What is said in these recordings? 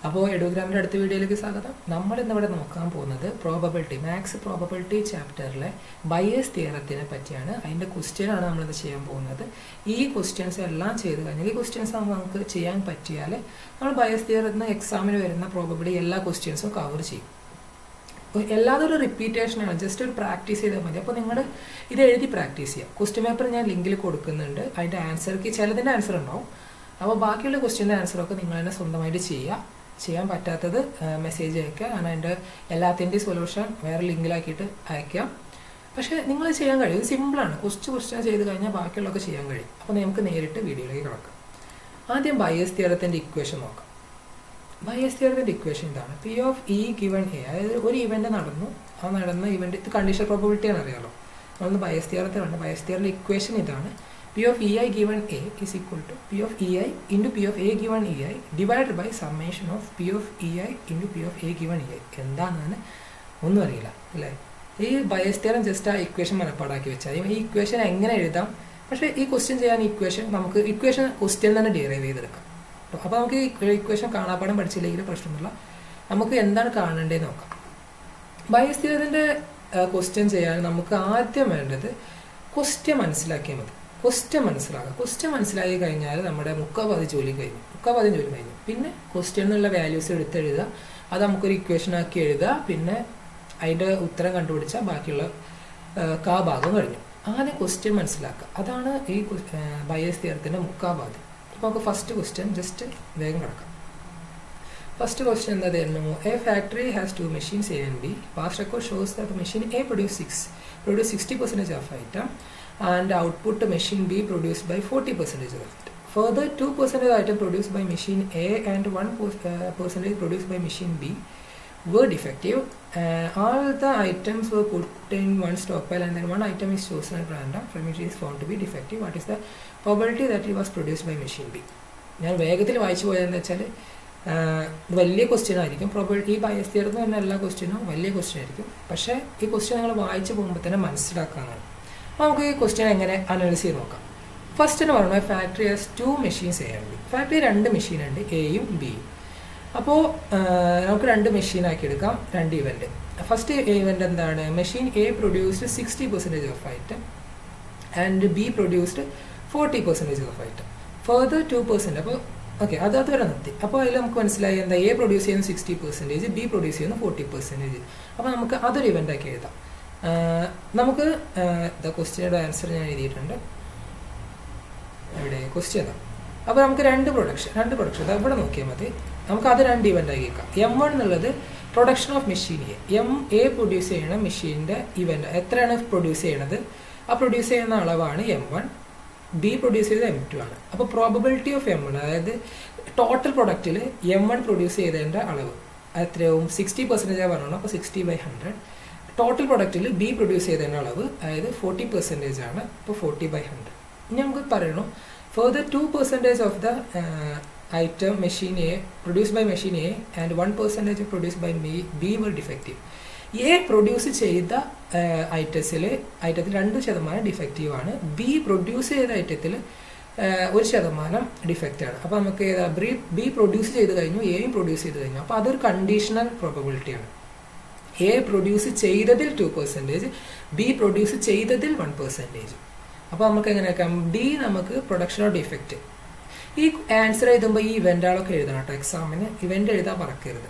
അപ്പോൾ എഡോഗ്രാമിൻ്റെ അടുത്ത വീഡിയോയിലേക്ക് സ്വാഗതം നമ്മൾ ഇന്നിവിടെ നോക്കാൻ പോകുന്നത് പ്രോബബിലിറ്റി മാത്സ് പ്രോബബിലിറ്റി ചാപ്റ്ററിലെ ബയേഴ്സ് തിയറത്തിനെ പറ്റിയാണ് അതിൻ്റെ ക്വസ്റ്റ്യൻ ആണ് നമ്മളിത് ചെയ്യാൻ പോകുന്നത് ഈ ക്വസ്റ്റ്യൻസ് എല്ലാം ചെയ്ത് കഴിഞ്ഞാൽ ഈ ക്വസ്റ്റ്യൻസ് നമുക്ക് ചെയ്യാൻ പറ്റിയാൽ നമ്മൾ ബയേഴ്സ് തിയറത്തിന് എക്സാമിന് വരുന്ന പ്രോബബിലിറ്റി എല്ലാ ക്വസ്റ്റ്യൻസും കവർ ചെയ്യും എല്ലാതും ഒരു റിപ്പീറ്റേഷനാണ് ജസ്റ്റ് ഒരു പ്രാക്ടീസ് ചെയ്താൽ മതി അപ്പോൾ നിങ്ങൾ ഇത് എഴുതി പ്രാക്ടീസ് ചെയ്യാം ക്വസ്റ്റ്യൻ പേപ്പർ ഞാൻ ലിങ്കിൽ കൊടുക്കുന്നുണ്ട് അതിൻ്റെ ആൻസർക്ക് ചിലതിൻ്റെ ആൻസർ ഉണ്ടാവും അപ്പോൾ ബാക്കിയുള്ള ക്വസ്റ്റ്യൻ്റെ ആൻസറൊക്കെ നിങ്ങൾ തന്നെ സ്വന്തമായിട്ട് ചെയ്യുക ചെയ്യാൻ പറ്റാത്തത് മെസ്സേജ് അയക്കുക ഞാൻ അതിൻ്റെ എല്ലാത്തിൻ്റെയും സൊല്യൂഷൻ വേറെ ലിങ്കിലാക്കിയിട്ട് അയക്കാം പക്ഷേ നിങ്ങൾ ചെയ്യാൻ കഴിയും ഇത് സിമ്പിളാണ് കുറച്ച് ക്വസ്റ്റ്യൻ ചെയ്ത് കഴിഞ്ഞാൽ ബാക്കിയുള്ളതൊക്കെ ചെയ്യാൻ കഴിയും അപ്പോൾ നമുക്ക് നേരിട്ട് വീഡിയോയിലേക്ക് കിടക്കാം ആദ്യം ബയേഴ്സ് തിയറത്തിൻ്റെ ഇക്വേഷൻ നോക്കാം ബയേഴ്സ് തിയറത്തിൻ്റെ ഇക്വേഷൻ ഇതാണ് P of E given A അതായത് ഒരു ഇവൻ്റ് നടന്നു ആ നടന്ന ഇവൻ്റ് ഇത് കണ്ടീഷൻ പ്രോബിലിറ്റി ആണ് അറിയാലോ നമ്മളൊന്ന് ബയേഴ്സ് തിയറത്തിലാണ് ബയേഴ്സ് തിയറിൻ്റെ ഇക്വേഷൻ ഇതാണ് P of E I given A is equal to P of E I into P of A given E I divide by summation of P of E I into P of A given E I എന്താണെന്ന് ഒന്നും അറിയില്ല അല്ലേ ഈ Bayes theorem just ആ equation മനപ്പാടാക്കി വെച്ചാൽ ഈ equation എങ്ങനെ എഴുതാം പക്ഷേ ഈ ക്വസ്റ്റ്യൻ ചെയ്യാൻ ഇക്വേഷൻ നമുക്ക് ഇക്വേഷൻ ക്വസ്റ്റ്യൻ തന്നെ ഡിറൈവ് ചെയ്തെടുക്കാം അപ്പോൾ നമുക്ക് ഈ ഇക്വേഷൻ കാണാപ്പാടം പഠിച്ചില്ലെങ്കിൽ പ്രശ്നമൊന്നുമില്ല നമുക്ക് എന്താണ് കാണേണ്ടതെന്ന് നോക്കാം ബയസ് തിയറിൻ്റെ ക്വസ്റ്റ്യൻ ചെയ്യാൻ നമുക്ക് ആദ്യം വേണ്ടത് ക്വസ്റ്റ്യൻ മനസ്സിലാക്കിയാൽ മതി ക്വസ്റ്റ്യൻ മനസ്സിലാക്കുക ക്വസ്റ്റ്യൻ മനസ്സിലാക്കി കഴിഞ്ഞാൽ നമ്മുടെ മുക്കാപാതി ജോലി കഴിഞ്ഞു മുക്കാപാതി ജോലി കഴിഞ്ഞു പിന്നെ ക്വസ്റ്റ്യൻ എന്നുള്ള വാല്യൂസ് എടുത്തെഴുതുക അത് നമുക്കൊരു ഇക്വേഷൻ ആക്കി എഴുതുക പിന്നെ അതിൻ്റെ ഉത്തരം കണ്ടുപിടിച്ചാൽ ബാക്കിയുള്ള കാ ഭാഗം കഴിഞ്ഞു ആദ്യം ക്വസ്റ്റ്യൻ മനസ്സിലാക്കുക അതാണ് ഈ ബയേഴ്സ് തിയറത്തിൻ്റെ മുക്കാഭാഗം അപ്പോൾ നമുക്ക് ഫസ്റ്റ് ക്വസ്റ്റ്യൻ ജസ്റ്റ് വേഗം കിടക്കാം ഫസ്റ്റ് ക്വസ്റ്റ്യൻ എന്തായിരുന്നു a factory has two machines A and B past record shows that machine A produce six produce sixty percentage of item and output machine B produce by forty percentage of it Further, 2% item produced by machine A and 1% uh, percentage produced by machine B were defective. Uh, all the items were put in one stockpile and then one item is chosen at random from which is found to be defective. What is the probability that it was produced by machine B? ഞാൻ വേഗത്തിൽ വായിച്ചു പോയതെന്ന് വെച്ചാൽ വലിയ question ആയിരിക്കും probability ഈ bias തീർന്ന് തന്നെ എല്ലാ ക്വസ്റ്റ്യനും വലിയ ക്വസ്റ്റ്യൻ ആയിരിക്കും പക്ഷേ ഈ ക്വസ്റ്റ്യൻ നിങ്ങൾ വായിച്ചു പോകുമ്പോൾ തന്നെ മനസ്സിലാക്കാനാണ് നമുക്ക് ഈ ക്വസ്റ്റ്യൻ എങ്ങനെ അനലൈസ് ചെയ്ത് നോക്കാം ഫസ്റ്റ് എന്ന് പറയുന്നത് factory has two machines A ഉണ്ട് ഫാക്ടറി രണ്ട് മെഷീൻ ഉണ്ട് എയും ബിയും അപ്പോൾ നമുക്ക് രണ്ട് മെഷീൻ ആക്കി എടുക്കാം രണ്ട് ഇവൻറ്റ് ഫസ്റ്റ് ഇവൻ്റ് എന്താണ് machine A produced sixty percentage of item and B produced forty percentage of item further two percent അപ്പോൾ ഓക്കെ അത് അതുവരെ നിർത്തി അപ്പോൾ അതിൽ നമുക്ക് മനസ്സിലായി എന്താ എ പ്രൊഡ്യൂസ് ചെയ്യുന്ന സിക്സ്റ്റി പെർസെൻറ്റേജ് ബി പ്രൊഡ്യൂസ് ചെയ്യുന്ന ഫോർട്ടി പെർസെൻറ്റേജ് അപ്പോൾ നമുക്ക് അതൊരു ഇവൻ്റ് ആക്കി എഴുതാം നമുക്ക് ദ ക്വസ്റ്റ്യൻ്റെ ആൻസർ ഞാൻ എഴുതിയിട്ടുണ്ട് ഇവിടെ ക്വസ്റ്റ്യൻ അതാണ് അപ്പോൾ നമുക്ക് രണ്ട് പ്രൊഡക്ഷൻ രണ്ട് പ്രൊഡക്ഷൻ അത് ഇവിടെ നോക്കിയാൽ മതി നമുക്ക് അത് രണ്ട് ഇവൻ്റ് ആക്കിയേക്കാം എം വൺ എന്നുള്ളത് production of machine A M A produce ചെയ്യണ മെഷീൻ്റെ ഇവൻ്റ് എത്രയാണ് പ്രൊഡ്യൂസ് ചെയ്യണത് ആ പ്രൊഡ്യൂസ് ചെയ്യുന്ന അളവാണ് എം വൺ ബി പ്രൊഡ്യൂസ് ചെയ്തത് എം ടു ആണ് അപ്പോൾ പ്രോബബിലിറ്റി ഓഫ് എം വൺ അതായത് ടോട്ടൽ പ്രൊഡക്റ്റിൽ എം വൺ പ്രൊഡ്യൂസ് ചെയ്തതിൻ്റെ അളവ് എത്രയാവും സിക്സ്റ്റി പെർസെൻറ്റേജ് പറഞ്ഞു അപ്പോൾ സിക്സ്റ്റി ബൈ ഹൺഡ്രഡ് ടോട്ടൽ പ്രൊഡക്റ്റിൽ ബി പ്രൊഡ്യൂസ് ചെയ്തതിൻ്റെ അളവ് അതായത് ഫോർട്ടി പെർസെൻറ്റേജ് ആണ് അപ്പോൾ ഫോർട്ടി ബൈ ഹൺഡ്രഡ് ഇനി നമുക്ക് പറയണു further two percentage of the item machine A produce by machine A and one percentage produce by B B were defective A produce ചെയ്ത ഐറ്റത്തിൽ ഐറ്റത്തിൽ രണ്ട് ശതമാനം ഡിഫക്റ്റീവ് ആണ് ബി പ്രൊഡ്യൂസ് ചെയ്ത ഐറ്റത്തിൽ ഒരു ശതമാനം ഡിഫക്റ്റ് ആണ് അപ്പോൾ നമുക്ക് ഏതാ ബി ബി പ്രൊഡ്യൂസ് ചെയ്ത് കഴിഞ്ഞു എയും പ്രൊഡ്യൂസ് ചെയ്ത് കഴിഞ്ഞു അപ്പോൾ അതൊരു കണ്ടീഷണൽ പ്രോബബിലിറ്റിയാണ് എ പ്രൊഡ്യൂസ് ചെയ്തതിൽ ടു പെർസെൻറ്റേജ് ബി പ്രൊഡ്യൂസ് ചെയ്തതിൽ വൺ പെർസെൻറ്റേജ് അപ്പോൾ നമുക്ക് എങ്ങനെ വെക്കാം ഡി നമുക്ക് പ്രൊഡക്ഷൻ ഓഫ് ഡിഫക്റ്റ് ഈ ആൻസർ എഴുതുമ്പോൾ ഈ ഇവൻ്റുകളൊക്കെ എഴുതണം കേട്ടോ എക്സാമിന് ഇവൻ്റ് എഴുതാൻ മറക്കരുത്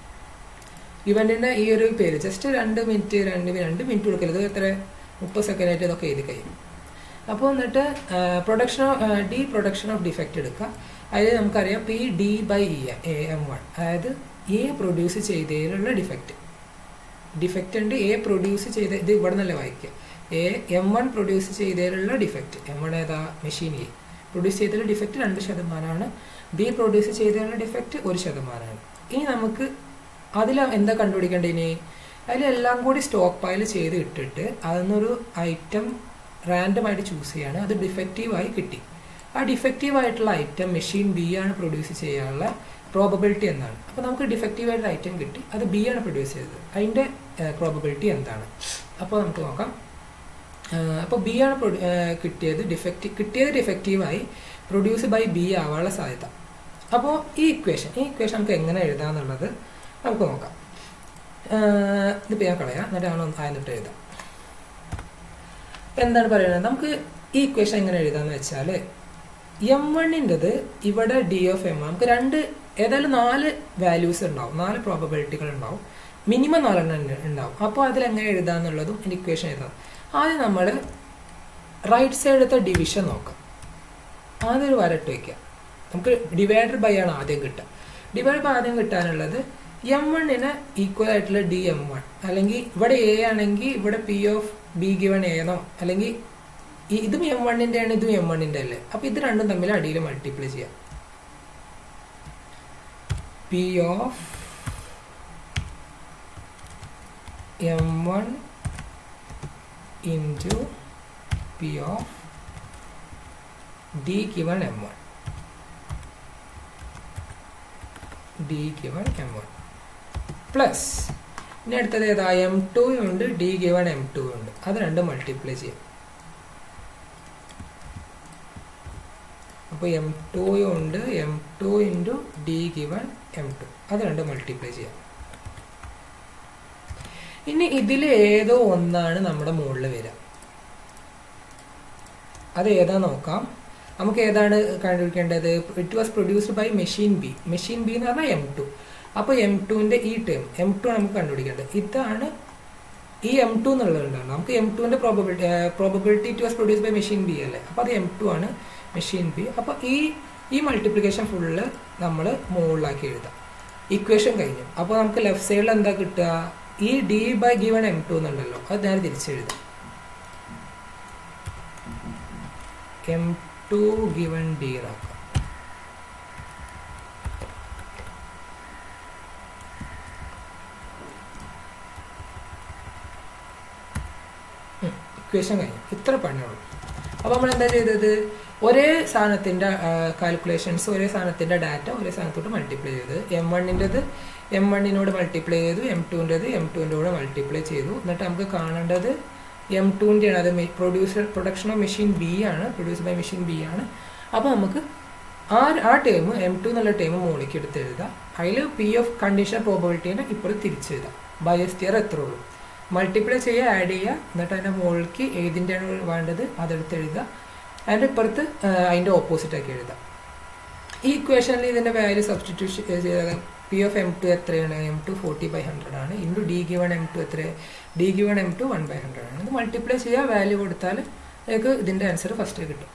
ഇവൻറ്റിൻ്റെ ഈ ഒരു പേര് ജസ്റ്റ് രണ്ട് മിനിറ്റ് രണ്ട് രണ്ട് മിനിറ്റ് കൊടുക്കരുത് എത്ര മുപ്പത് സെക്കൻഡ് ആയിട്ട് ഇതൊക്കെ എഴുതി കഴിയും അപ്പോൾ എന്നിട്ട് production of D production of defect എടുക്കുക അതിൽ നമുക്കറിയാം P D by E A M one അതായത് എ പ്രൊഡ്യൂസ് ചെയ്തതിലുള്ള ഡിഫക്റ്റ് ഡിഫക്റ്റ് ഉണ്ട് എ പ്രൊഡ്യൂസ് ചെയ്ത ഇത് ഇവിടെ നിന്നല്ലേ വായിക്കുക എ എം വൺ പ്രൊഡ്യൂസ് ചെയ്തതിലുള്ള ഡിഫക്റ്റ് എം വൺ ഏതാ മെഷീൻ എ പ്രൊഡ്യൂസ് ചെയ്തതിലുള്ള ഡിഫക്റ്റ് രണ്ട് ശതമാനമാണ് ബി പ്രൊഡ്യൂസ് ചെയ്തതിലുള്ള ഡിഫക്റ്റ് ഒരു ശതമാനമാണ് ഇനി നമുക്ക് അതിൽ എന്താ കണ്ടുപിടിക്കേണ്ടത് ഇനി അതിലെല്ലാം കൂടി സ്റ്റോക്ക് പൈൽ ചെയ്ത് ഇട്ടിട്ട് അതിനൊരു ഐറ്റം റാൻഡമായിട്ട് ചൂസ് ചെയ്യാണ് അത് ഡിഫക്റ്റീവായി കിട്ടി ആ ഡിഫക്റ്റീവ് ആയിട്ടുള്ള ഐറ്റം മെഷീൻ ബി ആണ് പ്രൊഡ്യൂസ് ചെയ്യാനുള്ള പ്രോബബിലിറ്റി എന്താണ് അപ്പോൾ നമുക്ക് ഡിഫക്റ്റീവ് ആയിട്ടുള്ള ഐറ്റം കിട്ടി അത് ബി ആണ് പ്രൊഡ്യൂസ് ചെയ്തത് അതിൻ്റെ പ്രോബബിലിറ്റി എന്താണ് അപ്പോൾ നമുക്ക് നോക്കാം അപ്പോൾ ബി ആണ് കിട്ടിയത് ഡിഫക്റ്റ് കിട്ടിയത് ഡിഫക്റ്റീവായി പ്രൊഡ്യൂസ് ബൈ ബി ആവാനുള്ള സാധ്യത അപ്പോൾ ഈ ഇക്വേഷൻ ഈ ഇക്വേഷൻ നമുക്ക് എങ്ങനെ എഴുതാമെന്നുള്ളത് നമുക്ക് നോക്കാം ആഹ് ഇതിപ്പോൾ ഞാൻ കളയാം എന്നിട്ട് ഞാൻ ഒന്ന് ആയിരുന്നിട്ട് എഴുതാം ഇപ്പം എന്താണ് പറയുന്നത് നമുക്ക് ഈ ഇക്വേഷൻ എങ്ങനെ എഴുതാന്ന് വെച്ചാൽ എം വണ്ണിൻ്റെത് ഇവിടെ ഡി ഓഫ് എം നമുക്ക് രണ്ട് ഏതായാലും നാല് വാല്യൂസ് ഉണ്ടാവും നാല് പ്രോബബിലിറ്റികൾ ഉണ്ടാവും മിനിമം നാലെണ്ണം ഉണ്ട്- ഉണ്ടാവും അപ്പോൾ അതിൽ എങ്ങനെ എഴുതാന്നുള്ളതും എൻ്റെ ഇക്വേഷൻ എഴുതാം ആദ്യം നമ്മൾ റൈറ്റ് സൈഡത്തെ ഡിവിഷൻ നോക്കാം ആദ്യം ഒരു വരട്ട് വയ്ക്കുക നമുക്ക് ഡിവൈഡർ ബൈ ആണ് ആദ്യം കിട്ടുക ഡിവൈഡ് ബൈ ആദ്യം കിട്ടാനുള്ളത് എം വണ്ണിന് ഈക്വൽ ആയിട്ടുള്ള ഡി എം വൺ അല്ലെങ്കിൽ ഇവിടെ എ ആണെങ്കിൽ ഇവിടെ പി ഓഫ് ബി ഗിവൺ ഏന്നോ അല്ലെങ്കിൽ ഈ ഇതും എം വണ്ണിന്റെ ആണ് ഇതും എം വണ്ണിന്റെ അല്ലേ അപ്പൊ ഇത് രണ്ടും തമ്മിൽ അടിയിൽ മൾട്ടിപ്ലൈ ചെയ്യാം P of M one into P of D given M one D given M one plus ഇനി അടുത്തത് ഏതാ എം ടു ഉണ്ട് ഡി ഗിവൺ എം ടു ഉണ്ട് അത് രണ്ടും മൾട്ടിപ്ലൈ ചെയ്യാം അപ്പോൾ എം ടു ഉണ്ട് M two into D given M two അത് രണ്ടും മൾട്ടിപ്ലൈ ചെയ്യാം ഇനി ഇതിൽ ഏതോ ഒന്നാണ് നമ്മുടെ മുകളിൽ വരിക അത് ഏതാ നോക്കാം നമുക്ക് ഏതാണ് കണ്ടുപിടിക്കേണ്ടത് it was produced by machine B machine B എന്ന് പറഞ്ഞാൽ എം ടു അപ്പോൾ എം ടുവിൻ്റെ ഈ ടേം എം ടു നമുക്ക് കണ്ടുപിടിക്കേണ്ടത് ഇതാണ് ഈ എം ടു എന്നുള്ളതുണ്ടാണ് നമുക്ക് എം ടുവിൻ്റെ probability probability it was produce by machine B അല്ലേ അപ്പോൾ അത് എം ടു ആണ് മെഷീൻ ബി അപ്പോൾ ഈ ഈ മൾട്ടിപ്ലിക്കേഷൻ ഫുള്ള് നമ്മൾ മുകളിലാക്കി എഴുതാം ഇക്വേഷൻ കഴിഞ്ഞു അപ്പോൾ നമുക്ക് ലെഫ്റ്റ് സൈഡിൽ എന്താ കിട്ടുക ഈ D by given M two എന്നുണ്ടല്ലോ അത് നേരെ തിരിച്ചെഴുതാം എം ടു ഗിവൺ ഡി നോക്കാം ഇക്വേഷൻ കഴിഞ്ഞു ഇത്ര പണിയുള്ളൂ അപ്പോൾ നമ്മൾ എന്താ ചെയ്തത് ഒരേ സാധനത്തിൻ്റെ കാൽക്കുലേഷൻസ് ഒരേ സാധനത്തിൻ്റെ ഡാറ്റ ഒരേ സാധനത്തോട്ട് മൾട്ടിപ്ലൈ ചെയ്ത് എം വണ്ണിൻ്റെത് എം വണ്ണിനോട് മൾട്ടിപ്ലൈ ചെയ്തു എം ടുവിൻ്റെത് എം ടുവിൻ്റെ കൂടെ മൾട്ടിപ്ലൈ ചെയ്തു എന്നിട്ട് നമുക്ക് കാണേണ്ടത് എം ടുവിൻ്റെയാണ് അത് producer production of machine B ആണ് പ്രൊഡ്യൂസ് ബൈ മെഷീൻ ബി ആണ് അപ്പോൾ നമുക്ക് ആ ആ ടേം എം ടു എന്നുള്ള ടേം മുകളിലേക്ക് എടുത്ത് എഴുതാം അതിൽ പി ഓഫ് കണ്ടീഷൻ പ്രോബിലിറ്റീനെ ഇപ്പോൾ തിരിച്ചെഴുതാം ബയസ് തിയർ എത്ര ഉള്ളൂ മൾട്ടിപ്ലൈ ചെയ്യുക ആഡ് ചെയ്യുക എന്നിട്ട് അതിൻ്റെ മുകളിലേക്ക് ഏതിൻ്റെയാണ് വേണ്ടത് അതെടുത്ത് എഴുതുക അതിൻ്റെ ഇപ്പുറത്ത് അതിൻ്റെ ഓപ്പോസിറ്റ് ആക്കി എഴുതാം ഈ ഇക്വേഷനിൽ ഇതിൻ്റെ വാല്യൂ സബ്സ്റ്റിറ്റ്യൂഷൻ ചെയ്താൽ പി ഓഫ് എം ടു എത്രയാണ് M two forty by hundred ആണ് into D given M two എത്ര D given M two one by hundred ആണ് ഇത് മൾട്ടിപ്ലൈ ചെയ്യുക വാല്യൂ കൊടുത്താൽ നിങ്ങൾക്ക് ഇതിൻ്റെ ആൻസർ ഫസ്റ്റ് കിട്ടും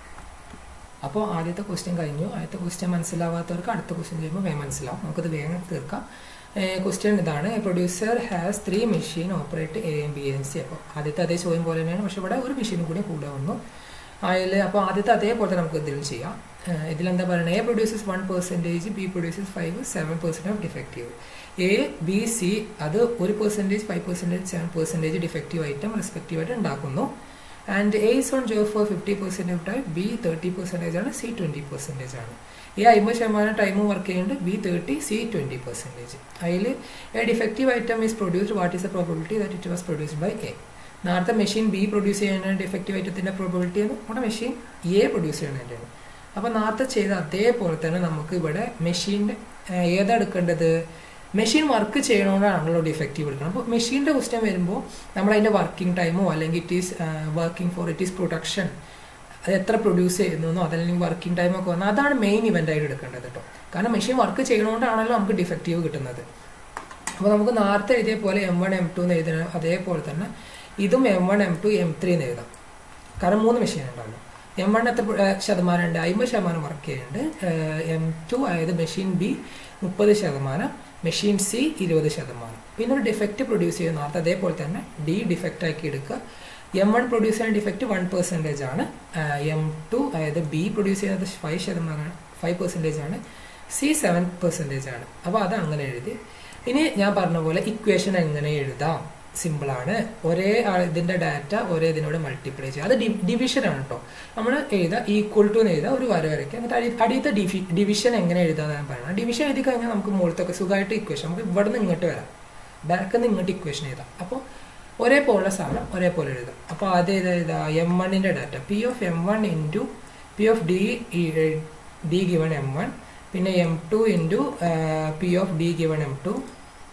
അപ്പോൾ ആദ്യത്തെ ക്വസ്റ്റ്യൻ കഴിഞ്ഞു ആദ്യത്തെ ക്വസ്റ്റ്യൻ മനസ്സിലാവാത്തവർക്ക് അടുത്ത ക്വസ്റ്റ്യൻ ചെയ്യുമ്പോൾ വേഗം മനസ്സിലാവും നമുക്കത് വേഗം തീർക്കാം ക്വസ്റ്റ്യൻ ഇതാണ് producer has three machine operate A M B and C അപ്പോൾ ആദ്യത്തെ അതേ ചോദ്യം പോലെ തന്നെയാണ് പക്ഷേ ഇവിടെ ഒരു മെഷീനും കൂടി കൂടെ വന്നു അതിൽ അപ്പോൾ ആദ്യത്തെ അതേപോലെ തന്നെ നമുക്ക് ഇതിലും ചെയ്യാം ഇതിലെന്താ പറയുന്നത് A produces one percentage B produces five seven percent of defective A B C അത് ഒരു percentage five percentage seven percentage defective item റെസ്പെക്റ്റീവായിട്ട് ഉണ്ടാക്കുന്നു and A is on job for fifty percent of time B thirty percentage ആണ് C twenty percentage ആണ് A അമ്പത് ശതമാനം ടൈമും work ചെയ്യുന്നുണ്ട് B thirty C twenty percentage അതിൽ A defective item is produced what is the probability that it was produced by A നേരത്തെ machine B produce ചെയ്യുന്ന defective ഐറ്റത്തിൻ്റെ പ്രോബിലിറ്റി ആണ് നമ്മുടെ മെഷീൻ എ പ്രൊഡ്യൂസ് ചെയ്യുന്നതിൻ്റെയാണ് അപ്പോൾ നേരത്തെ ചെയ്ത അതേപോലെ തന്നെ നമുക്ക് ഇവിടെ മെഷീൻ്റെ ഏതെടുക്കേണ്ടത് മെഷീൻ വർക്ക് ചെയ്യണോണ്ടാണല്ലോ ഡിഫക്റ്റീവ് എടുക്കണം അപ്പോൾ മെഷീൻ്റെ ക്വസ്റ്റ്യൻ വരുമ്പോൾ നമ്മൾ അതിൻ്റെ വർക്കിംഗ് ടൈമോ അല്ലെങ്കിൽ it is working for it is production അത് എത്ര പ്രൊഡ്യൂസ് ചെയ്യുന്നോ അതല്ലെങ്കിൽ വർക്കിംഗ് ടൈമൊക്കെ വന്നാൽ അതാണ് മെയിൻ ഇവൻ്റ് ആയിട്ട് എടുക്കേണ്ടത് കേട്ടോ കാരണം മെഷീൻ വർക്ക് ചെയ്യണോണ്ടാണല്ലോ നമുക്ക് ഡിഫക്റ്റീവ് കിട്ടുന്നത് അപ്പോൾ നമുക്ക് നേരത്തെ എഴുതിയ പോലെ എം വൺ എം ടു എന്ന് എഴുതണം അതേപോലെ തന്നെ ഇതും M one M two M three എന്ന് എഴുതാം കാരണം മൂന്ന് മെഷീൻ ഉണ്ടാവുള്ളൂ എം വൺ എത്ര ശതമാനം ഉണ്ട് അമ്പത് ശതമാനം വർക്ക് ചെയ്യുന്നുണ്ട് എം ടു അതായത് മെഷീൻ ബി മുപ്പത് ശതമാനം മെഷീൻ സി ഇരുപത് ശതമാനം പിന്നെ ഒരു ഡിഫക്റ്റ് പ്രൊഡ്യൂസ് ചെയ്യുന്ന നേരത്തെ അതേപോലെ തന്നെ ഡി ഡിഫക്റ്റ് ആക്കി എടുക്കുക എം വൺ പ്രൊഡ്യൂസ് ചെയ്യുന്ന ഡിഫക്റ്റ് വൺ പെർസെൻറ്റേജ് ആണ് എം ടു അതായത് ബി പ്രൊഡ്യൂസ് ചെയ്യുന്നത് ഫൈവ് ശതമാനം ഫൈവ് പെർസെൻറ്റേജ് ആണ് സി സെവൻ പെർസെൻറ്റേജ് ആണ് അപ്പോൾ അത് അങ്ങനെ എഴുതി ഇനി ഞാൻ പറഞ്ഞ പോലെ ഇക്വേഷൻ എങ്ങനെ എഴുതാം സിമ്പിളാണ് ഒരേ ഇതിന്റെ ഡാറ്റ ഒരേ ഇതിനോട് മൾട്ടിപ്ലൈ ചെയ്യുക അത് ഡിവിഷൻ ആണ് കേട്ടോ നമ്മൾ എഴുതുക ഈക്വൽ ടു എന്ന് എഴുതുക ഒരു വര വരയ്ക്കുക എന്നിട്ട് അടി അടിയത്തെ ഡിവി ഡിവിഷൻ എങ്ങനെ എഴുതാന്ന് ഞാൻ പറയണം ഡിവിഷൻ എഴുതി കഴിഞ്ഞാൽ നമുക്ക് മുകളിലത്തൊക്കെ സുഖമായിട്ട് ഇക്വേഷൻ നമുക്ക് ഇവിടെ നിന്ന് ഇങ്ങോട്ട് വരാം ബാക്കിൽ നിന്ന് ഇങ്ങോട്ട് ഇക്വേഷൻ എഴുതാം അപ്പോൾ ഒരേപോലുള്ള സാധനം ഒരേപോലെ എഴുതാം അപ്പോൾ ആദ്യം ഇത് എഴുതാ എം വണ്ണിൻ്റെ data P of M one into P of D D given M one പിന്നെ M two into P of D given M two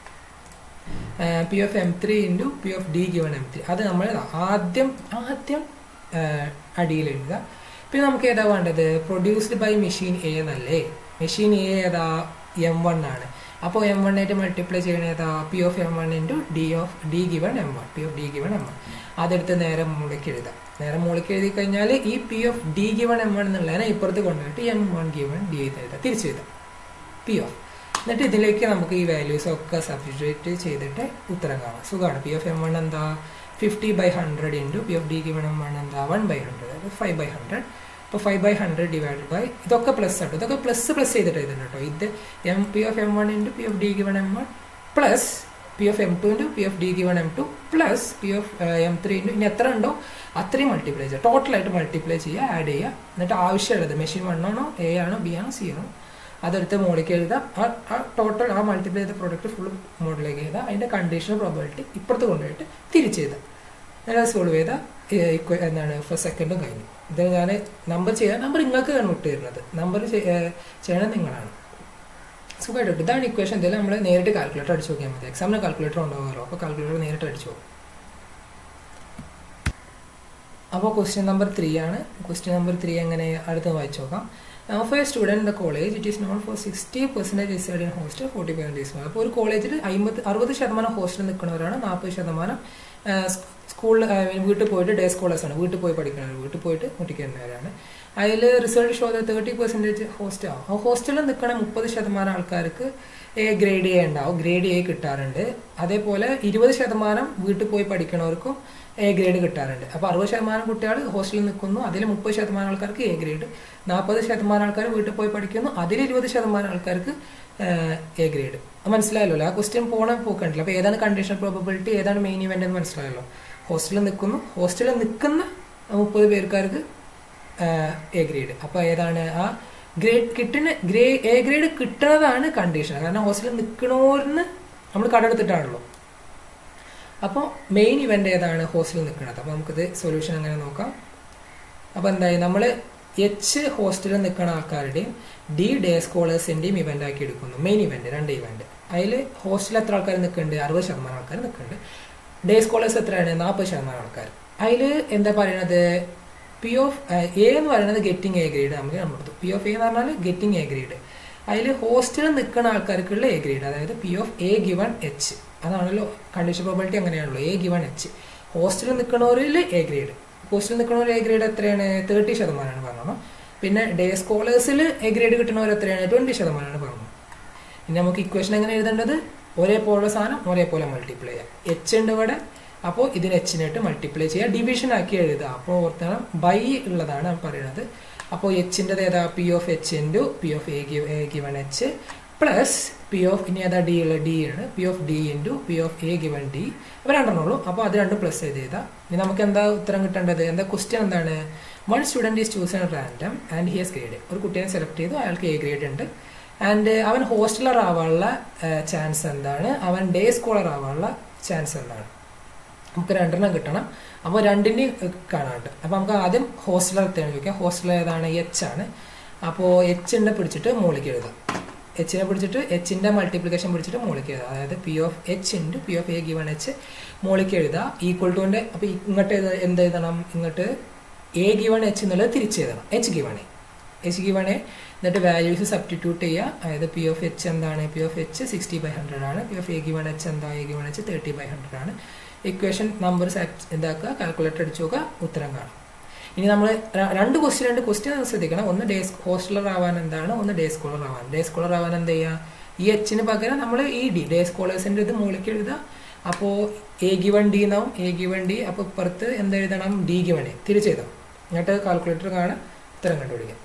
P of M three into P of D given M three അത് നമ്മൾ ആദ്യം ആദ്യം അടിയിൽ എഴുതുക പിന്നെ നമുക്ക് ഏതാ വേണ്ടത് പ്രൊഡ്യൂസ്ഡ് ബൈ മെഷീൻ എ എന്നല്ലേ മെഷീൻ എ ഏതാ എം വൺ ആണ് അപ്പോൾ എം വൺ ആയിട്ട് മൾട്ടിപ്ലൈ ചെയ്യണ ഏതാ P of M one into D of D given M one P of D given M one അതെടുത്ത് നേരെ മുകളിലേക്ക് എഴുതാം നേരെ മുകളിലേക്ക് എഴുതി കഴിഞ്ഞാൽ ഈ P of D given M one എന്നുള്ളതിനെ ഇപ്പുറത്ത് കൊണ്ടുപോയിട്ട് എം വൺ ഗിവൺ ഡി ചെയ്ത് എഴുതാം തിരിച്ചെഴുതാം പി ഓഫ് എന്നിട്ട് ഇതിലേക്ക് നമുക്ക് ഈ വാല്യൂസ് ഒക്കെ സബ്സ്റ്റിറ്റ്യൂട്ട് ചെയ്തിട്ട് ഉത്തരം കാണാം സുഖമാണ് പി ഓഫ് എം വൺ എന്താ fifty by hundred into P of D given M one എന്താ വൺ ബൈ ഹൺഡ്രഡ് അതായത് ഫൈവ് ബൈ ഹൺഡ്രഡ് ഇപ്പോൾ five by hundred divide by ഇതൊക്കെ പ്ലസ് ആട്ടോ ഇതൊക്കെ പ്ലസ് പ്ലസ് ചെയ്തിട്ട് എഴുതുന്നുണ്ട് കേട്ടോ ഇത് M P of M one into P of D given M one plus P of M two into P of D given M two plus P of M three into ഇനി എത്ര ഉണ്ടോ അത്രയും multiply ചെയ്യുക ടോട്ടലായിട്ട് multiply ചെയ്യുക add ചെയ്യുക എന്നിട്ട് ആവശ്യമുള്ളത് machine one ആണോ എ ആണോ ബി ആണോ സി ആണോ അതെടുത്ത് മോളിലേക്ക് എഴുതാം ആ ആ ടോട്ടൽ ആ മൾട്ടിപ്ലൈ ചെയ്ത പ്രോഡക്റ്റ് ഫുൾ മോഡിലേക്ക് എഴുതാം അതിൻ്റെ കണ്ടീഷണൽ പ്രോബിലിറ്റി ഇപ്പുറത്ത് കൊണ്ടുപോയിട്ട് തിരിച്ചെഴുതാം ഞാൻ സോൾവ് ചെയ്താൽ എന്താണ് ഫസ്റ്റ് സെക്കൻഡും കഴിഞ്ഞു ഇത് ഞാൻ നമ്പർ ചെയ്യാൻ നമ്പർ നിങ്ങൾക്ക് ആണ് വിട്ട് തരുന്നത് നമ്പർ ചെയ്യണം നിങ്ങളാണ് സുഖമായിട്ട് ഇതാണ് ഇക്വേഷൻ എന്തെങ്കിലും നമ്മൾ നേരിട്ട് കാൽക്കുലേറ്റർ അടിച്ചു നോക്കിയാൽ മതി എക്സാമിന് കാൽക്കുലേറ്റർ ഉണ്ടാവുമല്ലോ അപ്പോൾ കാൽക്കുലേറ്റർ നേരിട്ട് അടിച്ചു പോകും അപ്പോൾ ക്വസ്റ്റ്യൻ നമ്പർ ത്രീ ആണ് ക്വസ്റ്റ്യൻ നമ്പർ ത്രീ എങ്ങനെ അടുത്ത് വായിച്ചു നോക്കാം for a student in the college it is known for sixty percentage reside in hostel forty percentage അപ്പോൾ ഒരു കോളേജിൽ അമ്പത് അറുപത് ശതമാനം ഹോസ്റ്റലിൽ നിൽക്കുന്നവരാണ് നാൽപ്പത് ശതമാനം സ്കൂളിൽ വീട്ടിൽ പോയിട്ട് ഡേ സ്കോളേഴ്സ് ആണ് വീട്ടിൽ പോയി പഠിക്കുന്നവർ വീട്ടിൽ പോയിട്ട് മുട്ടിക്കുന്നവരാണ് അതിൽ result show thirty percentage hostel ആവും ആ ഹോസ്റ്റലിൽ നിൽക്കണ മുപ്പത് ശതമാനം ആൾക്കാർക്ക് എ ഗ്രേഡ് എ ഉണ്ടാവും ഗ്രേഡ് എ കിട്ടാറുണ്ട് അതേപോലെ ഇരുപത് ശതമാനം വീട്ടിൽ പോയി പഠിക്കണവർക്കും എ ഗ്രേഡ് കിട്ടാറുണ്ട് അപ്പോൾ അറുപത് ശതമാനം കുട്ടികൾ ഹോസ്റ്റലിൽ നിൽക്കുന്നു അതിൽ മുപ്പത് ശതമാനം ആൾക്കാർക്ക് എ ഗ്രേഡ് നാൽപ്പത് ശതമാനം ആൾക്കാർ വീട്ടിൽ പോയി പഠിക്കുന്നു അതിൽ ഇരുപത് ശതമാനം ആൾക്കാർക്ക് എ ഗ്രേഡ് മനസ്സിലായല്ലോ ആ ക്വസ്റ്റ്യൻ പോണ പോക്കണ്ടില്ല അപ്പോൾ ഏതാണ് കണ്ടീഷൻ പ്രോബബിലിറ്റി ഏതാണ് മെയിൻ ഇവന്റ് എന്ന് മനസ്സിലായല്ലോ ഹോസ്റ്റലിൽ നിൽക്കുന്നു ഹോസ്റ്റലിൽ നിൽക്കുന്ന മുപ്പത് പേർക്കാർക്ക് എ ഗ്രേഡ് അപ്പോൾ ഏതാണ് ആ ഗ്രേഡ് കിട്ടുന്ന ഗ്രേ എ ഗ്രേഡ് കിട്ടുന്നതാണ് കണ്ടീഷൻ കാരണം ഹോസ്റ്റലിൽ നിൽക്കണോർന്ന് നമ്മൾ കടെടുത്തിട്ടാണല്ലോ അപ്പോൾ മെയിൻ ഇവന്റ് ഏതാണ് ഹോസ്റ്റലിൽ നിൽക്കുന്നത് അപ്പോൾ നമുക്കിത് സൊല്യൂഷൻ അങ്ങനെ നോക്കാം അപ്പോൾ എന്തായി നമ്മൾ എച്ച് ഹോസ്റ്റലിൽ നിൽക്കുന്ന ആൾക്കാരുടെയും ഡി ഡേ സ്കോളേഴ്സിൻ്റെയും ഇവന്റ് ആക്കി എടുക്കുന്നു മെയിൻ ഇവന്റ് രണ്ട് ഇവന്റ് അതിൽ ഹോസ്റ്റലിൽ എത്ര ആൾക്കാർ നിൽക്കുന്നുണ്ട് അറുപത് ശതമാനം ആൾക്കാർ നിൽക്കുന്നുണ്ട് ഡേ സ്കോളേഴ്സ് എത്രയാണ് നാൽപ്പത് ശതമാനം ആൾക്കാർ അതിൽ എന്താ പറയുന്നത് പി ഓഫ് എ എന്ന് പറയുന്നത് ഗെറ്റിംഗ് എ ഗ്രേഡ് നമുക്ക് നമ്മൾ എടുത്തു പി ഓഫ് എ എന്ന് പറഞ്ഞാൽ ഗെറ്റിംഗ് എ ഗ്രേഡ് അതിൽ ഹോസ്റ്റലിൽ നിൽക്കുന്ന ആൾക്കാർക്കുള്ള എ ഗ്രേഡ് അതായത് P of A given H അതാണല്ലോ കണ്ടീഷൻ പ്രോബിലിറ്റി അങ്ങനെയാണല്ലോ എ ഗിവൺ എച്ച് ഹോസ്റ്റലിൽ നിൽക്കുന്നവരിൽ എ ഗ്രേഡ് ഹോസ്റ്റലിൽ നിൽക്കുന്നവർ എ ഗ്രേഡ് എത്രയാണ് തേർട്ടി ശതമാനമാണ് പറഞ്ഞു പിന്നെ ഡേ സ്കോളേഴ്സിൽ എ ഗ്രേഡ് കിട്ടുന്നവർ എത്രയാണ് ട്വൻറ്റി ശതമാനമാണ് പറഞ്ഞു ഇനി നമുക്ക് ഇക്വേഷൻ എങ്ങനെ എഴുതേണ്ടത് ഒരേപോലെ സാധനം ഒരേപോലെ മൾട്ടിപ്ലൈ ചെയ്യാം എച്ച് ഉണ്ട് ഇവിടെ അപ്പോൾ ഇതിന് എച്ചിനായിട്ട് മൾട്ടിപ്ലൈ ചെയ്യുക ഡിവിഷൻ ആക്കി എഴുതുക അപ്പോൾ ഓർത്തണം ബൈ ഉള്ളതാണ് പറയുന്നത് അപ്പോൾ എച്ചിൻ്റെത് ഏതാ P of H into P of A give A given H plus P of ഇനി ഏതാ ഡി ഉള്ള ഡി ആണ് P of D into P of A given D അപ്പോൾ രണ്ടെണ്ണുള്ളൂ അപ്പോൾ അത് രണ്ടും പ്ലസ് ചെയ്ത് ചെയ്താൽ ഇനി നമുക്ക് എന്താ ഉത്തരം കിട്ടേണ്ടത് എന്താ ക്വസ്റ്റ്യൻ എന്താണ് one student is choose and random and has grade ഒരു കുട്ടീനെ സെലക്ട് ചെയ്തു അയാൾക്ക് എ ഗ്രേഡ് ഉണ്ട് ആൻഡ് അവൻ ഹോസ്റ്റലർ ആവാനുള്ള ചാൻസ് എന്താണ് അവൻ ഡേ സ്കോളർ ആവാനുള്ള ചാൻസ് എന്താണ് നമുക്ക് രണ്ടെണ്ണം കിട്ടണം അപ്പോൾ രണ്ടിൻ്റെയും കാണാനുണ്ട് അപ്പോൾ നമുക്ക് ആദ്യം ഹോസ്റ്റലർ എത്രയാണ് ചോദിക്കാം ഹോസ്റ്റലർ ഏതാണ് എച്ച് ആണ് അപ്പോൾ എച്ചിൻ്റെ പിടിച്ചിട്ട് മുകളിലേക്ക് എഴുതാം എച്ചിനെ പിടിച്ചിട്ട് എച്ചിൻ്റെ മൾട്ടിപ്ലിക്കേഷൻ പിടിച്ചിട്ട് മുകളിലേക്ക് എഴുതാം അതായത് P of H into P of A given H മുകളിലേക്ക് എഴുതാം ഈക്വൽ ടുവിൻ്റെ അപ്പോൾ ഇങ്ങോട്ട് എന്ത് എഴുതണം ഇങ്ങോട്ട് എ ഗിവൺ എച്ച് എന്നുള്ളത് തിരിച്ച് എഴുതണം H given A H given A എന്നിട്ട് വാല്യൂസ് സബ്സ്റ്റിറ്റ്യൂട്ട് ചെയ്യുക അതായത് പി ഓഫ് എച്ച് എന്താണ് P of H sixty by hundred ആണ് P of A given H എന്താ A given H thirty by hundred ആണ് ഇക്വേഷൻ നമ്പർ എന്താക്കുക കാൽക്കുലേറ്റർ അടിച്ചു നോക്കുക ഉത്തരം കാണും ഇനി നമ്മൾ രണ്ട് ക്വസ്റ്റ്യൻ രണ്ട് ക്വസ്റ്റ്യൻ ശ്രദ്ധിക്കണം ഒന്ന് ഡേ ഹോസ്റ്റലർ ആവാൻ എന്താണ് ഒന്ന് ഡേ സ്കോളർ ആവാൻ ഡേ സ്കോളർ ആവാൻ എന്ത് ചെയ്യുക ഈ എച്ചിന് പകരം നമ്മൾ ഈ ഡി ഡേ സ്കോളേഴ്സിൻ്റെ ഇത് മുകളിലേക്ക് എഴുതുക അപ്പോൾ എ ഗിവൺ ഡി എന്നാവും എ ഗിവൺ ഡി അപ്പോൾ ഇപ്പുറത്ത് എന്ത് എഴുതണം ഡി ഗിവൺ എ തിരിച്ചെഴുതാം എന്നിട്ട് കാൽക്കുലേറ്റർ കാണാൻ ഉത്തരം കണ്ടുപിടിക്കാം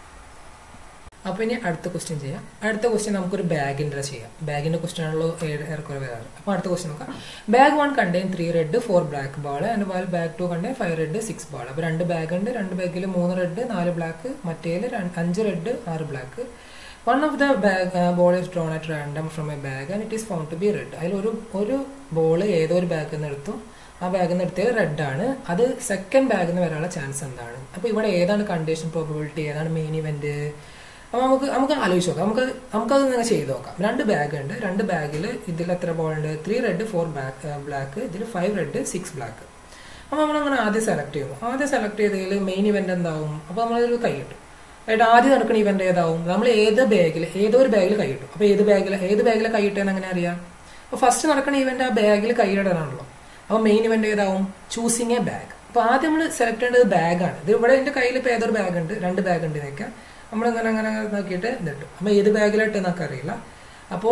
അപ്പോൾ ഇനി അടുത്ത ക്വസ്റ്റ്യൻ ചെയ്യാം അടുത്ത ക്വസ്റ്റ്യൻ നമുക്കൊരു ബാഗിൻ്റെ ചെയ്യാം ബാഗിൻ്റെ ക്വസ്റ്റ്യൻ ആണല്ലോ ഏറെക്കുറെ വരാറ് അപ്പോൾ അടുത്ത ക്വസ്റ്റ്യൻ നോക്കാം bag one contain three red four black ball and while bag two contain five red six ball അപ്പോൾ രണ്ട് ബാഗ് ഉണ്ട് രണ്ട് ബാഗിൽ മൂന്ന് റെഡ് നാല് ബ്ലാക്ക് മറ്റേൽ അഞ്ച് റെഡ് ആറ് black one of the bag ball is drawn at random from a bag and it is found to be red അതിൽ ഒരു ഒരു ബോൾ ഏതോ ഒരു ബാഗിൽ നിന്ന് എടുത്തു ആ ബാഗിൽ നിന്ന് എടുത്തത് റെഡ് ആണ് അത് സെക്കൻഡ് ബാഗിൽ നിന്ന് വരാനുള്ള ചാൻസ് എന്താണ് അപ്പോൾ ഇവിടെ ഏതാണ് കണ്ടീഷൻ പ്രോബിലിറ്റി ഏതാണ് മെയിൻ ഇവന്റ് അപ്പോൾ നമുക്ക് നമുക്ക് ആലോചിച്ച് നോക്കാം നമുക്ക് നമുക്കത് നിങ്ങൾ ചെയ്ത് നോക്കാം രണ്ട് ബാഗ് ഉണ്ട് രണ്ട് ബാഗിൽ ഇതിൽ എത്ര ബോൾ ഉണ്ട് three red four black black ഇതിൽ ഫൈവ് റെഡ് സിക്സ് ബ്ലാക്ക് അപ്പോൾ നമ്മളങ്ങനെ ആദ്യം സെലക്ട് ചെയ്യുന്നു ആദ്യം സെലക്ട് ചെയ്തതിൽ മെയിൻ ഇവന്റ് എന്താവും അപ്പോൾ നമ്മളൊരു കൈ കിട്ടും ആയിട്ട് ആദ്യം നടക്കുന്ന ഇവന്റ് ഏതാവും നമ്മൾ ഏത് ബാഗിൽ ഏതോ ഒരു ബാഗിൽ കൈ കിട്ടും അപ്പോൾ ഏത് ബാഗിൽ ഏത് ബാഗിൽ കൈ കിട്ടുമെന്ന് എങ്ങനെ അറിയാം അപ്പോൾ ഫസ്റ്റ് നടക്കുന്ന ഇവന്റ് ആ ബാഗിൽ കൈയിടാനാണല്ലോ അപ്പോൾ മെയിൻ ഇവന്റ് ഏതാവും ചൂസിങ് എ ബാഗ് അപ്പോൾ ആദ്യം നമ്മൾ സെലക്ട് ചെയ്യേണ്ടത് ബാഗാണ് ഇത് ഇവിടെ എൻ്റെ കയ്യിൽ ഇപ്പോൾ ഏതൊരു ബാഗ് ഉണ്ട് രണ്ട് ബാഗ് ഉണ്ട് എന്നൊക്കെ നമ്മളിങ്ങനെ അങ്ങനെ നോക്കിയിട്ട് ഇതിട്ടു അപ്പോൾ ഏത് ബാഗിലിട്ട് എന്നൊക്കെ അറിയില്ല അപ്പോൾ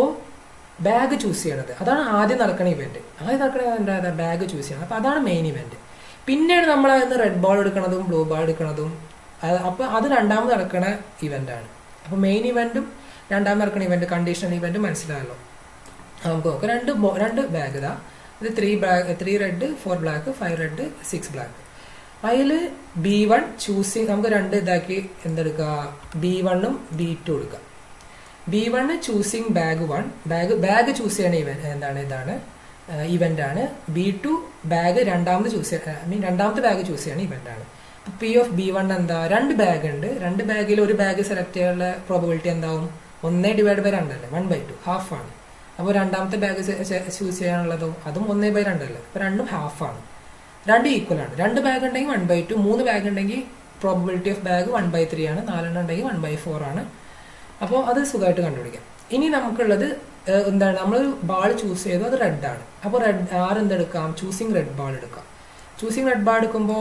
ബാഗ് ചൂസ് ചെയ്യണത് അതാണ് ആദ്യം നടക്കുന്ന ഇവന്റ് ആദ്യം നടക്കുന്ന എന്താ ബാഗ് ചൂസ് ചെയ്യണം അപ്പോൾ അതാണ് മെയിൻ ഇവന്റ് പിന്നീട് നമ്മൾ അതിന് റെഡ് ബോൾ എടുക്കണതും ബ്ലൂ ബോൾ എടുക്കണതും അപ്പോൾ അത് രണ്ടാമത് നടക്കുന്ന ഇവന്റ് ആണ് അപ്പോൾ മെയിൻ ഇവന്റും രണ്ടാമത് നടക്കുന്ന ഇവന്റ് കണ്ടീഷണൽ ഇവന്റും മനസ്സിലായല്ലോ നമുക്ക് നോക്കാം രണ്ട് രണ്ട് ബാഗ് ഇതാ ഇത് three bag three red four black five red six black അതിൽ ബി വൺ ചൂസിങ് നമുക്ക് രണ്ട് ഇതാക്കി എന്തെടുക്കുക ബി വണ്ണും ബി ടു എടുക്കുക B one choosing bag one bag bag choose ചെയ്യണ ഇവൻ എന്താണ് ഇതാണ് ഇവന്റ് ആണ് ബി ടു ബാഗ് രണ്ടാമത് ചൂസ് ഐ മീൻ രണ്ടാമത്തെ ബാഗ് ചൂസ് ചെയ്യണ ഇവന്റ് ആണ് പി ഓഫ് ബി വൺ എന്താ രണ്ട് ബാഗ് ഉണ്ട് രണ്ട് ബാഗിൽ ഒരു ബാഗ് സെലക്ട് ചെയ്യാനുള്ള പ്രോബിലിറ്റി എന്താവും ഒന്നേ ഡിവൈഡ് ബൈ രണ്ടല്ലേ വൺ ബൈ ടു ഹാഫ് ആണ് അപ്പോൾ രണ്ടാമത്തെ ബാഗ് ചൂസ് ചെയ്യാനുള്ളതോ അതും ഒന്നേ ബൈ രണ്ടല്ലേ അപ്പോൾ രണ്ടും ഹാഫ് ആണ് രണ്ട് ഈക്വൽ ആണ് രണ്ട് ബാഗ് ഉണ്ടെങ്കിൽ വൺ ബൈ ടു മൂന്ന് ബാഗ് ഉണ്ടെങ്കിൽ probability of bag one by three ആണ് നാലെണ്ണം ഉണ്ടെങ്കിൽ വൺ ബൈ ഫോർ ആണ് അപ്പോൾ അത് സുഖമായിട്ട് കണ്ടുപിടിക്കാം ഇനി നമുക്കുള്ളത് എന്താണ് നമ്മൾ ബാൾ ചൂസ് ചെയ്തു അത് റെഡ് ആണ് അപ്പോൾ റെഡ് ആർ എന്തെടുക്കാം ചൂസിങ് റെഡ് ബാൾ എടുക്കാം ചൂസിങ് റെഡ് ബാൾ എടുക്കുമ്പോൾ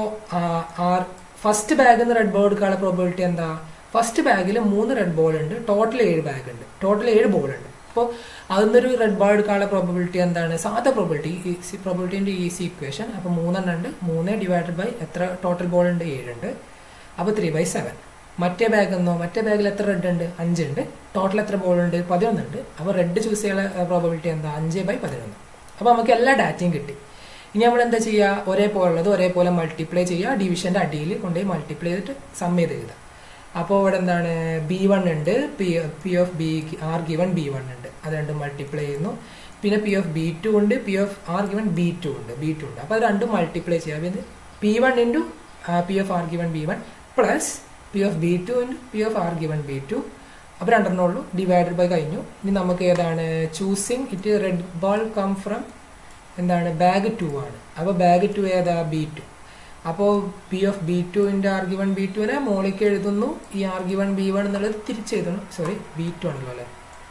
ആർ ഫസ്റ്റ് ബാഗിൽ നിന്ന് റെഡ് ബോൾ എടുക്കാനുള്ള പ്രോബിലിറ്റി എന്താ ഫസ്റ്റ് ബാഗിൽ മൂന്ന് റെഡ് ബോൾ ഉണ്ട് ടോട്ടൽ ഏഴ് ബാഗ് ഉണ്ട് ടോട്ടൽ ഏഴ് ബോൾ ഉണ്ട് അപ്പോൾ അതിന്നൊരു റെഡ് ബോൾ എടുക്കാനുള്ള പ്രോബിലിറ്റി എന്താണ് സാധാ പ്രോബിലിറ്റി പ്രോബിലിറ്റിൻ്റെ ഈസി ഇക്വേഷൻ അപ്പോൾ മൂന്നെണ്ണം ഉണ്ട് മൂന്ന് ഡിവൈഡഡ് ബൈ എത്ര ടോട്ടൽ ബോൾ ഉണ്ട് ഏഴുണ്ട് അപ്പോൾ ത്രീ ബൈ സെവൻ മറ്റേ ബാഗ് എന്നോ മറ്റേ ബാഗിൽ എത്ര റെഡ് ഉണ്ട് അഞ്ചുണ്ട് ടോട്ടൽ എത്ര ബോൾ ഉണ്ട് പതിനൊന്നുണ്ട് അപ്പോൾ റെഡ് ചൂസ് ചെയ്യാനുള്ള പ്രോബിലിറ്റി എന്താ അഞ്ച് ബൈ പതിനൊന്ന് അപ്പോൾ നമുക്ക് എല്ലാ ഡാറ്റയും കിട്ടി ഇനി നമ്മൾ എന്താ ചെയ്യുക ഒരേപോലെ ഉള്ളത് ഒരേപോലെ മൾട്ടിപ്ലൈ ചെയ്യുക ഡിവിഷൻ്റെ അടിയിൽ കൊണ്ടുപോയി മൾട്ടിപ്ലൈ ചെയ്തിട്ട് സം ചെയ്ത് എഴുതുക അപ്പോൾ ഇവിടെ എന്താണ് ബി വൺ ഉണ്ട് P P of B R given B one ഉണ്ട് അത് രണ്ടും മൾട്ടിപ്ലൈ ചെയ്യുന്നു പിന്നെ പി ഓഫ് ബി ടു ഉണ്ട് P of R given B two ഉണ്ട് ബി ടു ഉണ്ട് അപ്പോൾ അത് രണ്ടും മൾട്ടിപ്ലൈ ചെയ്യാം ഇത് P one into P of R given B one plus P of B two into P of R given B two അപ്പോൾ രണ്ടെണ്ണം ഉള്ളൂ ഡിവൈഡഡ് ബൈ കഴിഞ്ഞു ഇനി നമുക്ക് ഏതാണ് choosing it red ball come from എന്താണ് ബാഗ് ടു ആണ് അപ്പോൾ ബാഗ് ടു ഏതാ ബി ടു അപ്പോൾ പി ഓഫ് ബി ടുവിൻ്റെ ആർഗ്യുവൺ ബി ടുവിനെ മോളിക്ക് എഴുതുന്നു ഈ ആർഗ്യുവൺ ബി വൺ എന്നുള്ളത് തിരിച്ചെഴുതുന്നു സോറി ബി ടു ആണല്ലോ അല്ലേ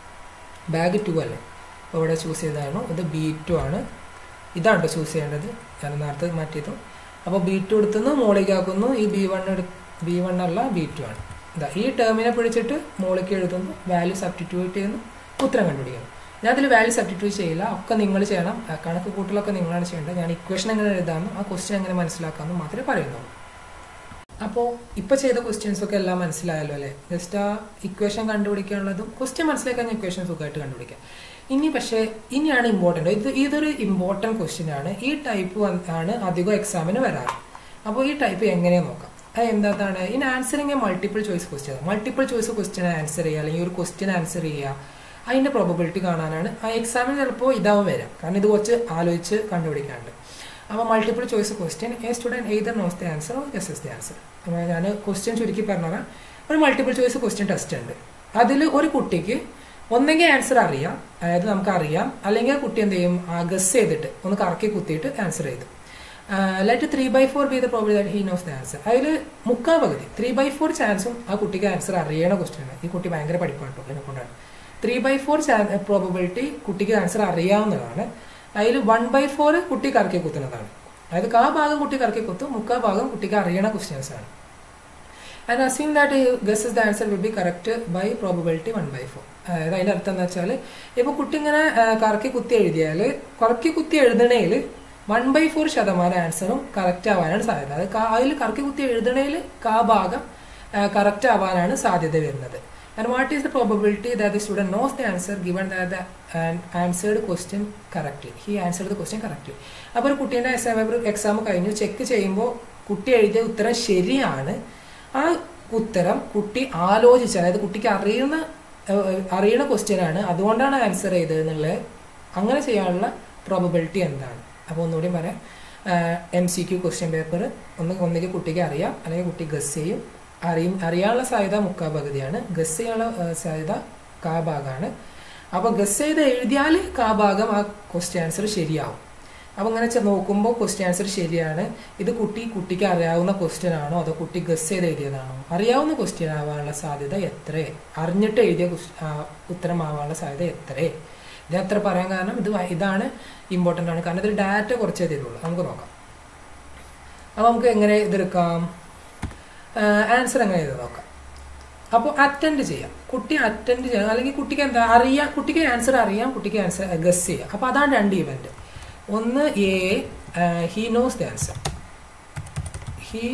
ബാഗ് ടു അല്ലേ അപ്പോൾ ഇവിടെ ചൂസ് ചെയ്തതാണ് ഇത് ബി ടു ആണ് ഇതാണ് ചൂസ് ചെയ്യേണ്ടത് ഞാൻ നേരത്തെ മാറ്റിയതും അപ്പോൾ ബി ടു എടുത്തുനിന്ന് മോളിലേക്ക് ആക്കുന്നു ഈ ബി വൺ എടു ബി വൺ അല്ല ബി ടു ആണ് ഇതാ ഈ ടേമിനെ പിടിച്ചിട്ട് മോളിലേക്ക് എഴുതുന്നു വാല്യൂ സബ്സ്റ്റിറ്റ്യൂട്ട് ചെയ്യുന്നു ഉത്തരം കണ്ടുപിടിക്കുന്നു ഞാൻ അതിൽ വാല്യൂ സബ്സ്റ്റിറ്റ്യൂട്ട് ചെയ്യില്ല ഒക്കെ നിങ്ങൾ ചെയ്യണം കണക്ക് കൂട്ടലൊക്കെ നിങ്ങളാണ് ചെയ്യേണ്ടത് ഞാൻ ഇക്വേഷൻ എങ്ങനെ എഴുതാമെന്നും ആ ക്വസ്റ്റ്യൻ എങ്ങനെ മനസ്സിലാക്കാമെന്നും മാത്രമേ പറയുന്നുള്ളൂ അപ്പോൾ ഇപ്പോൾ ചെയ്ത ക്വസ്റ്റ്യൻസ് ഒക്കെ എല്ലാം മനസ്സിലായല്ലോ അല്ലേ ജസ്റ്റ് ആ ഇക്വേഷൻ കണ്ടുപിടിക്കാനുള്ളതും ക്വസ്റ്റ്യൻ മനസ്സിലാക്കാൻ ഇക്വേഷൻ സുഖമായിട്ട് കണ്ടുപിടിക്കാം ഇനി പക്ഷേ ഇനിയാണ് ഇമ്പോർട്ടൻ്റ് ഇത് ഇതൊരു ഇമ്പോർട്ടൻറ്റ് ക്വസ്റ്റ്യൻ ആണ് ഈ ടൈപ്പ് ആണ് അധികം എക്സാമിന് വരാറ് അപ്പോൾ ഈ ടൈപ്പ് എങ്ങനെ നോക്കാം അത് എന്താണ് in answering a multiple choice question multiple choice question answer ചെയ്യുക അല്ലെങ്കിൽ ഒരു ക്വസ്റ്റ്യൻ ആൻസർ ചെയ്യുക അതിൻ്റെ പ്രോബബിലിറ്റി കാണാനാണ് ആ എക്സാമിന് ചിലപ്പോൾ ഇതാവും വരാം കാരണം ഇത് കുറച്ച് ആലോചിച്ച് കണ്ടുപിടിക്കാണ്ട് അപ്പോൾ multiple choice question a student either knows the answer or guess the answer ഞാൻ ക്വസ്റ്റ്യൻ ചുരുക്കി പറഞ്ഞാൽ ഒരു മൾട്ടിപ്പിൾ ചോയ്സ് ക്വസ്റ്റ്യൻ ടെസ്റ്റ് ഉണ്ട് അതിൽ ഒരു കുട്ടിക്ക് ഒന്നെങ്കിൽ ആൻസർ അറിയാം അതായത് നമുക്ക് അറിയാം അല്ലെങ്കിൽ കുട്ടി എന്ത് ചെയ്യും ഗസ് ചെയ്തിട്ട് ഒന്ന് കറക്കി കുത്തിയിട്ട് ആൻസർ ചെയ്തു let three by four be the probability that he knows the answer അതിൽ മുക്കാൽ പകുതി ത്രീ ബൈ ഫോർ ചാൻസും ആ കുട്ടിക്ക് ആൻസർ അറിയണ ക്വസ്റ്റ്യൻ ആണ് ഈ കുട്ടി ഭയങ്കര പഠിപ്പാട്ടോ അതിനെ കൊണ്ടാണ് ത്രീ ബൈ ഫോർ പ്രോബിലിറ്റി കുട്ടിക്ക് ആൻസർ അറിയാവുന്നതാണ് അതിൽ വൺ ബൈ ഫോർ കുട്ടി കറക്കി കുത്തുന്നതാണ് അതായത് കാ ഭാഗം കുട്ടി കറക്കി കുത്തും മുക്കാൽ ഭാഗം കുട്ടിക്ക് അറിയണ ക്വസ്റ്റ്യൻസ് ആണ് and assume that guesses the answer will be correct by probability one by four അതായത് അതിൻ്റെ അർത്ഥം എന്താ വെച്ചാൽ ഇപ്പോൾ കുട്ടി ഇങ്ങനെ കറക്കി കുത്തി എഴുതിയാൽ കറക്കി കുത്തി എഴുതണേൽ വൺ ബൈ ഫോർ ശതമാനം ആൻസറും കറക്റ്റ് ആവാനാണ് സാധ്യത അത് അതിൽ കറക്കി കുത്തി എഴുതണേൽ കാ ഭാഗം കറക്റ്റ് ആവാനാണ് സാധ്യത വരുന്നത് and what is the probability that the student knows the answer given that the answered question correctly he answered the question correctly അപ്പോൾ ഒരു കുട്ടീൻ്റെ എക്സാം പേപ്പർ എക്സാം കഴിഞ്ഞു ചെക്ക് ചെയ്യുമ്പോൾ കുട്ടി എഴുതിയ ഉത്തരം ശരിയാണ് ആ ഉത്തരം കുട്ടി ആലോചിച്ച് അതായത് കുട്ടിക്ക് അറിയുന്ന അറിയുന്ന ക്വസ്റ്റ്യൻ ആണ് അതുകൊണ്ടാണ് ആൻസർ ചെയ്തത് എന്നുള്ളത് അങ്ങനെ ചെയ്യാനുള്ള പ്രോബബിലിറ്റി എന്താണ് അപ്പോൾ ഒന്നുകൂടി പറയാം M C Q question paper ഒന്ന് ഒന്നുകിൽ കുട്ടിക്ക് അറിയാം അല്ലെങ്കിൽ കുട്ടി ഗസ് ചെയ്യും അറിയും അറിയാനുള്ള സാധ്യത മുക്കാ പകുതിയാണ് ഗസ് ചെയ്യാനുള്ള ആ, സാധ്യത കാ ഭാഗമാണ് അപ്പൊ ഗസ് ചെയ്ത് എഴുതിയാൽ കാ ഭാഗം ആ ക്വസ്റ്റ്യൻ ആൻസർ ശരിയാവും അപ്പൊ ഇങ്ങനെ ചെ- നോക്കുമ്പോൾ ക്വസ്റ്റ്യൻ ആൻസർ ശരിയാണ് ഇത് കുട്ടി കുട്ടിക്ക് അറിയാവുന്ന ക്വസ്റ്റ്യൻ ആണോ അതോ കുട്ടി ഗസ് ചെയ്ത് എഴുതിയതാണോ അറിയാവുന്ന ക്വസ്റ്റ്യൻ ആവാനുള്ള സാധ്യത എത്ര അറിഞ്ഞിട്ട് എഴുതിയ ques- ആ, ഉത്തരമാവാനുള്ള സാധ്യത എത്ര ഇത് എത്ര പറയാൻ കാരണം ഇത് വ- ഇതാണ് ഇമ്പോർട്ടൻ്റ് ആണ് കാരണം ഇതിൽ ഡാറ്റ കുറച്ചേ തരുള്ളൂ നമുക്ക് നോക്കാം അപ്പോൾ നമുക്ക് എങ്ങനെ ഇതെടുക്കാം ആൻസർ എങ്ങനെ ചെയ്ത് നോക്കാം അപ്പോൾ അറ്റൻഡ് ചെയ്യാം കുട്ടി അറ്റൻഡ് ചെയ്യാം അല്ലെങ്കിൽ കുട്ടിക്ക് എന്താ അറിയാം കുട്ടിക്ക് ആൻസർ അറിയാം കുട്ടിക്ക് ആൻസർ ഗസ് ചെയ്യാം അപ്പോൾ അതാണ് രണ്ട് ഇവന്റ് ഒന്ന് A he knows the answer he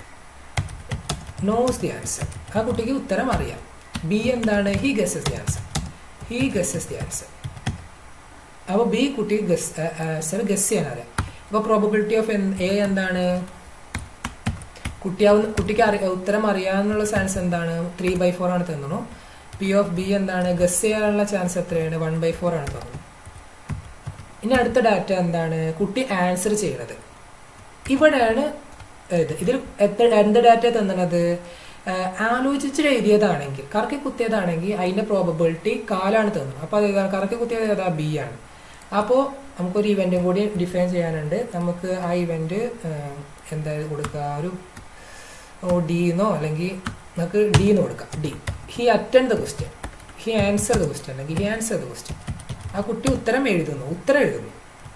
knows the answer ആ കുട്ടിക്ക് ഉത്തരം അറിയാം ബി എന്താണ് he guesses the answer he guesses the answer അപ്പോൾ ബി കുട്ടി ഗസ് ആൻസർ ഗസ് ചെയ്യാൻ അറിയാം അപ്പോൾ പ്രോബബിലിറ്റി ഓഫ് എ എന്താണ് കുട്ടിയാവുന്ന കുട്ടിക്ക് അറി ഉത്തരം അറിയാനുള്ള ചാൻസ് എന്താണ് ത്രീ ബൈ ഫോർ ആണ് തന്നു പി ഓഫ് ബി എന്താണ് ഗസ് ചെയ്യാനുള്ള ചാൻസ് എത്രയാണ് വൺ ബൈ ഫോർ ആണ് തന്നു ഇനി അടുത്ത ഡാറ്റ എന്താണ് കുട്ടി ആൻസർ ചെയ്യണത് ഇവിടെയാണ് ഇത് ഇതിൽ എത്ര എന്ത് ഡാറ്റ തന്നത് ആലോചിച്ച് എഴുതിയതാണെങ്കിൽ കറക്കി കുത്തിയതാണെങ്കിൽ അതിന്റെ പ്രോബബിലിറ്റി കാലാണ് തന്നത് അപ്പോൾ അത് ഏതാണ് കറക്കി കുത്തിയത് ഏതാ ബി ആണ് അപ്പോൾ നമുക്കൊരു ഇവന്റും കൂടി ഡിഫൈൻ ചെയ്യാനുണ്ട് നമുക്ക് ആ ഇവന്റ് എന്താ കൊടുക്കുക ഒരു ഓ ഡിന്നോ അല്ലെങ്കിൽ നമുക്ക് ഡി എന്ന് കൊടുക്കാം D he attend the question he answer the question അല്ലെങ്കിൽ ഹി ആൻസർ ദ ക്വസ്റ്റ്യൻ ആ കുട്ടി ഉത്തരം എഴുതുന്നു ഉത്തരം എഴുതുന്നു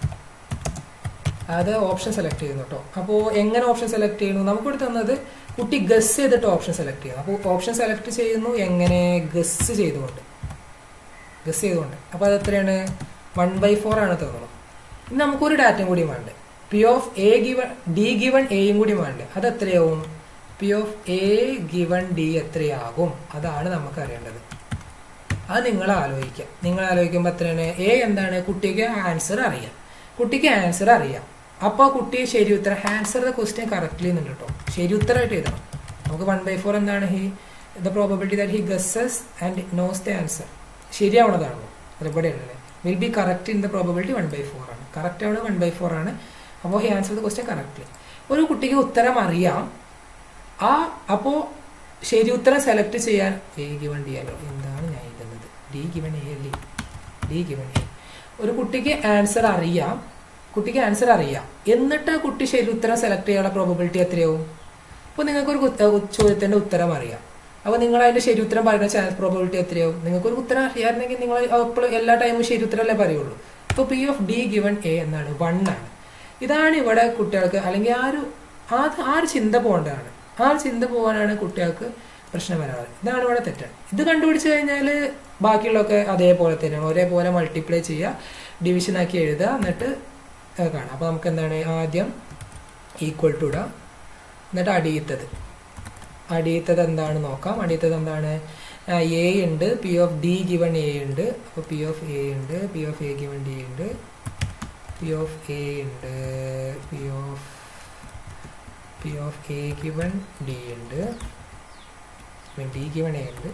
അത് ഓപ്ഷൻ സെലക്ട് ചെയ്യുന്നു കേട്ടോ അപ്പോൾ എങ്ങനെ ഓപ്ഷൻ സെലക്ട് ചെയ്യുന്നു നമുക്കിവിടെ തന്നത് കുട്ടി ഗസ് ചെയ്തിട്ട് ഓപ്ഷൻ സെലക്ട് ചെയ്യുന്നു അപ്പോൾ ഓപ്ഷൻ സെലക്ട് ചെയ്യുന്നു എങ്ങനെ ഗസ് ചെയ്തുകൊണ്ട് ഗസ് ചെയ്തുകൊണ്ട് അപ്പോൾ അത് എത്രയാണ് വൺ ബൈ ഫോർ ആണ് തന്നത് ഇനി നമുക്കൊരു ഡാറ്റയും കൂടി വേണ്ടേ P of A given D given എയും കൂടി വേണ്ടേ അത് എത്രയാവും P of A given D എത്രയാകും അതാണ് നമുക്ക് അറിയേണ്ടത് അത് നിങ്ങൾ ആലോചിക്കുക നിങ്ങൾ ആലോചിക്കുമ്പോൾ എത്രയാണ് എ എന്താണ് കുട്ടിക്ക് ആൻസർ അറിയാം കുട്ടിക്ക് ആൻസർ അറിയാം അപ്പോൾ കുട്ടി ശരി ഉത്തരം ആൻസർ ദ ക്വസ്റ്റ്യൻ കറക്റ്റ്ലി എന്നുണ്ട് കേട്ടോ ശരി ഉത്തരമായിട്ട് എഴുതണം നമുക്ക് വൺ ബൈ ഫോർ എന്താണ് he the probability that he guesses and knows the answer ശരിയാവണതാണോ അതുപോലെ അല്ലേ will be correct in the probability one by four ആണ് കറക്റ്റ് ആണ് വൺ ബൈ ഫോർ ആണ് അപ്പോൾ he answer the question correctly ഒരു കുട്ടിക്ക് ഉത്തരം അറിയാം ആ അപ്പോൾ ശരി ഉത്തരം സെലക്ട് ചെയ്യാൻ എ ഗിവൺ ഡി അല്ലോ എന്താണ് ഞാൻ എഴുതുന്നത് ഡി ഗിവൺ എ അല്ലേ ഡി ഗിവൺ എ ഒരു കുട്ടിക്ക് ആൻസർ അറിയാം കുട്ടിക്ക് ആൻസർ അറിയാം എന്നിട്ട് ആ കുട്ടി ശരി ഉത്തരം സെലക്ട് ചെയ്യാനുള്ള പ്രോബിലിറ്റി എത്രയാവും അപ്പോൾ നിങ്ങൾക്കൊരു കുത്ത- ചോദ്യത്തിന്റെ ഉത്തരം അറിയാം അപ്പോൾ നിങ്ങൾ അതിന്റെ ശരി ഉത്തരം പറയുന്ന ചാൻസ് പ്രോബിലിറ്റി എത്രയാവും നിങ്ങൾക്കൊരു ഉത്തരം അറിയാമെങ്കിൽ നിങ്ങൾ എപ്പോഴും എല്ലാ ടൈമും ശരി ഉത്തരമല്ലേ പറയുള്ളൂ അപ്പോൾ P of D given A എന്നാണ് വൺ ആണ് ഇതാണ് ഇവിടെ കുട്ടികൾക്ക് അല്ലെങ്കിൽ ആ ഒരു ആ ആ ഒരു ചിന്ത പോകേണ്ടതാണ് ആ ഒരു ചിന്ത പോകാനാണ് കുട്ടികൾക്ക് പ്രശ്നം വരാറ് ഇതാണ് ഇവിടെ തെറ്റ് ഇത് കണ്ടുപിടിച്ച് കഴിഞ്ഞാൽ ബാക്കിയുള്ളതൊക്കെ അതേപോലെ തന്നെയാണ് ഒരേപോലെ മൾട്ടിപ്ലൈ ചെയ്യുക ഡിവിഷൻ ആക്കി എഴുതുക എന്നിട്ട് അത് കാണാം അപ്പോൾ നമുക്ക് എന്താണ് ആദ്യം ഈക്വൽ ടു ഇടാം എന്നിട്ട് അടിയത്തത് അടിയത്തത് എന്താണ് നോക്കാം അടിയത്തത് എന്താണ് എ ഉണ്ട് P of D given A ഉണ്ട് അപ്പോൾ പി ഓഫ് എ ഉണ്ട് P of A given D ഉണ്ട് പി ഓഫ് എ ഉണ്ട് P of P of A given D ഉണ്ട് ഡി ഗിവൺ എ ഉണ്ട്